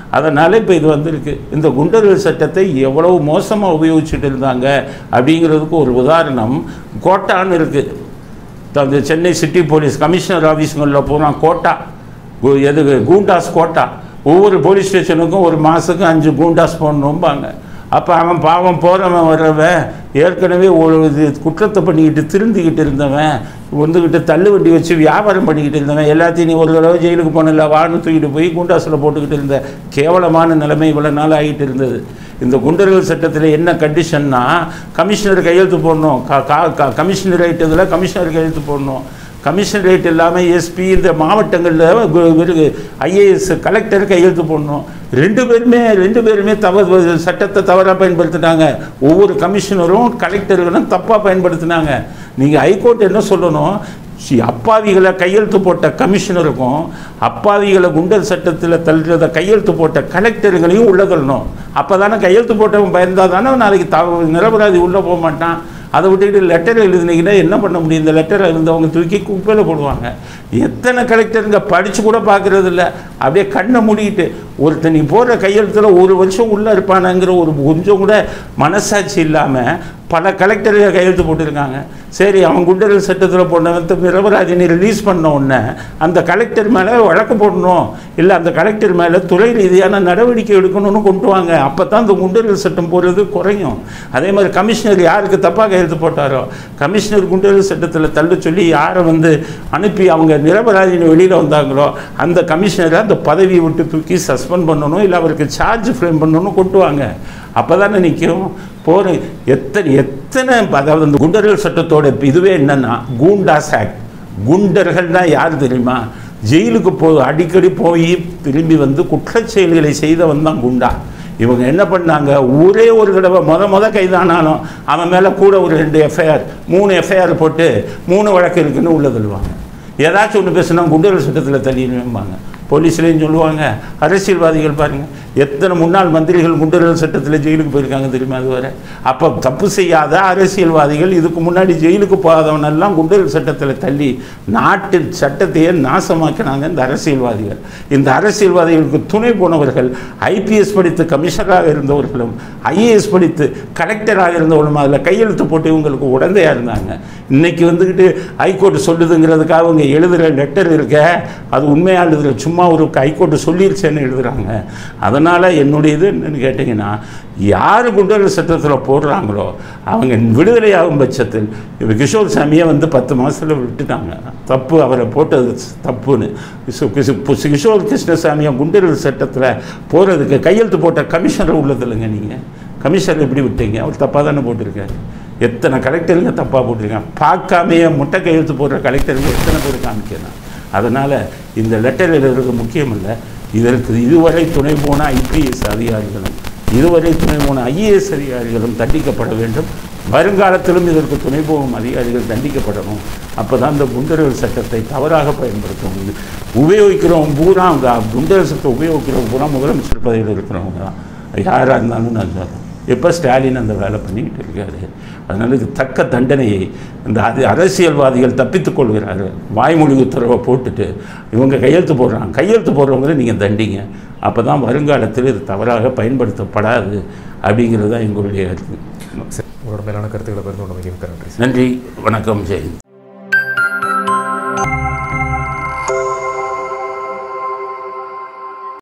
அதனால் இப்போ இது வந்திருக்கு இந்த குண்டர்கள் சட்டத்தை எவ்வளவு மோசமாக உபயோகிச்சுட்டு இருந்தாங்க அப்படிங்கிறதுக்கு ஒரு உதாரணம் கோட்டான்னு இருக்குது அந்த சென்னை சிட்டி போலீஸ் கமிஷனர் ஆஃபீஸுங்களில் போனால் கோட்டா கு- எது கூண்டாஸ் கோட்டா ஒவ்வொரு போலீஸ் ஸ்டேஷனுக்கும் ஒரு மாதத்துக்கு அஞ்சு கூண்டாஸ் போடணும்பாங்க அப்போ அவன் பாவம் போகிறவன் வர்றவன் ஏற்கனவே ஒரு இது குற்றத்தை பண்ணிக்கிட்டு திருந்திக்கிட்டு இருந்தவன் வந்துக்கிட்டு தள்ளு வண்டி வச்சு வியாபாரம் பண்ணிக்கிட்டு இருந்தவன் எல்லாத்தையும் நீ ஒரு தடவை ஜெயிலுக்கு போனல வான்னு தூக்கிட்டு போய் குண்டாஸில் போட்டுக்கிட்டு இருந்த கேவலமான நிலைமை இவ்வளோ நாள் ஆகிட்டு இருந்தது இந்த குண்டர்கள் சட்டத்தில் என்ன கண்டிஷன்னா கமிஷனர் கையெழுத்து போடணும் க- க- க- கமிஷனர் இதில் கமிஷனர் கையெழுத்து போடணும் கமிஷனரேட் இல்லாமல் எஸ்பி இந்த மாவட்டங்களில் ஐஏஎஸ் கலெக்டர் கையெழுத்து போடணும் ரெண்டு பேருமே ரெண்டு பேருமே தவறு சட்டத்தை தவறாக பயன்படுத்தினாங்க ஒவ்வொரு கமிஷனரும் கலெக்டர்களும் தப்பாக பயன்படுத்தினாங்க நீங்கள் ஹைகோர்ட் என்ன சொல்லணும் சி அப்பாவிகளை கையெழுத்து போட்ட கமிஷனருக்கும் அப்பாவிகளை குண்டர் சட்டத்தில் தள்ளுறத கையெழுத்து போட்ட கலெக்டர்களையும் உள்ள தள்ளணும் அப்போ தானே கையெழுத்து போட்டவன் பயந்தால் தானே நாளைக்கு தவ நிரபராதி உள்ளே போக மாட்டான் அதை விட்டுக்கிட்டு லெட்டர் எழுதுனீங்கன்னா என்ன பண்ண முடியும் இந்த லெட்டரை இருந்தவங்க தூக்கி குப்பையில் போடுவாங்க எத்தனை கலெக்டருங்க படித்து கூட பார்க்கறது இல்ல அப்படியே கண்ணை மூடிக்கிட்டு ஒருத்தன் நீ போடுற கையெழுத்தில் ஒரு வருஷம் உள்ளே இருப்பானாங்கிற ஒரு கொஞ்சம் கூட மனசாட்சி இல்லாமல் பல கலெக்டர்கள் கையெழுத்து போட்டிருக்காங்க சரி அவன் குண்டர்கள் சட்டத்தில் போனவன் நிரபராஜனை ரிலீஸ் பண்ண உடனே அந்த கலெக்டர் மேலே வழக்கு போடணும் இல்லை அந்த கலெக்டர் மேலே துறை ரீதியான நடவடிக்கை எடுக்கணும்னு கொண்டு வாங்க அப்போ தான் இந்த குண்டர்கள் சட்டம் போடுறது குறையும் அதே மாதிரி கமிஷனர் யாருக்கு தப்பாக கையெழுத்து போட்டாரோ கமிஷனர் குண்டர்கள் சட்டத்தில் தள்ள சொல்லி யாரை வந்து அனுப்பி அவங்க நிரபராஜினி வெளியில் வந்தாங்களோ அந்த கமிஷனரை அந்த பதவியை விட்டு தூக்கி சஸ்பெண்ட் பண்ணணும் இல்லை அவருக்கு சார்ஜ் ஃப்ரேம் பண்ணணும் கொண்டு வாங்க அப்போ தானே நிற்கும் போகிற எத்தனை எத்தனை அதாவது அந்த குண்டர்கள் சட்டத்தோட இதுவே என்னன்னா கூண்டாஸ் ஆக்ட் குண்டர்கள்னா யார் தெரியுமா ஜெயிலுக்கு போ அடிக்கடி போய் திரும்பி வந்து குற்றச் செயல்களை செய்தவன் தான் குண்டா இவங்க என்ன பண்ணாங்க ஒரே ஒரு தடவை முத முத கைதானாலும் அவன் மேலே கூட ஒரு ரெண்டு எஃப்ஐஆர் மூணு எஃப்ஐஆர் போட்டு மூணு வழக்கு இருக்குன்னு உள்ள தள்ளுவாங்க ஏதாச்சும் ஒன்று பேசுனா குண்டர்கள் சட்டத்தில் தள்ளிடுவாங்க போலீஸ்லேயும் சொல்லுவாங்க அரசியல்வாதிகள் பாருங்கள் எத்தனை முன்னாள் மந்திரிகள் குண்டர்கள் சட்டத்தில் ஜெயிலுக்கு போயிருக்காங்க தெரியுமா அது வரை அப்போ தப்பு செய்யாத அரசியல்வாதிகள் இதுக்கு முன்னாடி ஜெயிலுக்கு போகாதவனெல்லாம் குண்டர்கள் சட்டத்தில் தள்ளி நாட்டு சட்டத்தையே நாசமாக்கினாங்க இந்த அரசியல்வாதிகள் இந்த அரசியல்வாதிகளுக்கு துணை போனவர்கள் ஐபிஎஸ் படித்து கமிஷனராக இருந்தவர்களும் ஐஏஎஸ் படித்து கலெக்டராக இருந்தவர்களும் அதில் கையெழுத்து போட்டு இவங்களுக்கு உடந்தையாக இருந்தாங்க இன்னைக்கு வந்துக்கிட்டு ஹைகோர்ட் சொல்லுதுங்கிறதுக்காக அவங்க எழுதுகிற லெட்டர் இருக்க அது உண்மையாக எழுதுகிற சும்மா ஒரு ஹைகோர்ட் சொல்லிருச்சேன்னு எழுதுறாங்க அதனால் என்னுடைய இது என்னன்னு கேட்டிங்கன்னா யார் குண்டர்கள் சட்டத்தில் போடுறாங்களோ அவங்க விடுதலையாகும் பட்சத்தில் இப்போ கிஷோர் சாமியை வந்து பத்து மாதத்தில் விட்டுட்டாங்க தப்பு அவரை போட்டது தப்புன்னு கிஷோ- கிஷோ- கிஷோ- கிஷோர் கிருஷ்ணசாமியை குண்டர்கள் சட்டத்தில் போகிறதுக்கு கையெழுத்து போட்ட கமிஷனர் உள்ளதில்லைங்க நீங்கள் கமிஷனர் எப்படி விட்டீங்க அவர் தப்பாக தானே போட்டிருக்காரு எத்தனை கலெக்டருங்க தப்பாக போட்டிருக்காங்க பார்க்காமையே முட்டை கையெழுத்து போடுற கலெக்டருங்க எத்தனை பேர் காமிக்கணும் அதனால் இந்த லெட்டர் எழுதுறது முக்கியம் இல்லை இதற்கு இதுவரை துணை போன ஐபிஎஸ் அதிகாரிகளும் இதுவரை துணை போன ஐஏஎஸ் அதிகாரிகளும் தண்டிக்கப்பட வேண்டும் வருங்காலத்திலும் இதற்கு துணை போகும் அதிகாரிகள் தண்டிக்கப்படணும் அப்போ தான் இந்த குண்டர்கள் சட்டத்தை தவறாக பயன்படுத்த முடியும் உபயோகிக்கிறவங்க பூரா அவங்க குண்டர்கள் சட்டத்தை உபயோகிக்கிறவங்க பூரா முதலமைச்சர் பதவியில் இருக்கிறவங்க தான் யாராக இருந்தாலும் நான் சொல்றேன் எப்போ ஸ்டாலின் அந்த வேலை பண்ணிக்கிட்டு இருக்காரு அதனால் இது தக்க தண்டனையை இந்த அது அரசியல்வாதிகள் தப்பித்துக் கொள்கிறார்கள் வாய்மொழி உத்தரவை போட்டுட்டு இவங்க கையெழுத்து போடுறாங்க கையெழுத்து போடுறவங்கள நீங்கள் தண்டிங்க அப்போ தான் வருங்காலத்தில் இது தவறாக பயன்படுத்தப்படாது அப்படிங்கிறது தான் எங்களுடைய கருத்து. சரி உங்களோட மேலான கருத்துக்களை பகிர்ந்து கொண்டமைக்கு மிக்க நன்றி நன்றி வணக்கம் ஜெயந்த்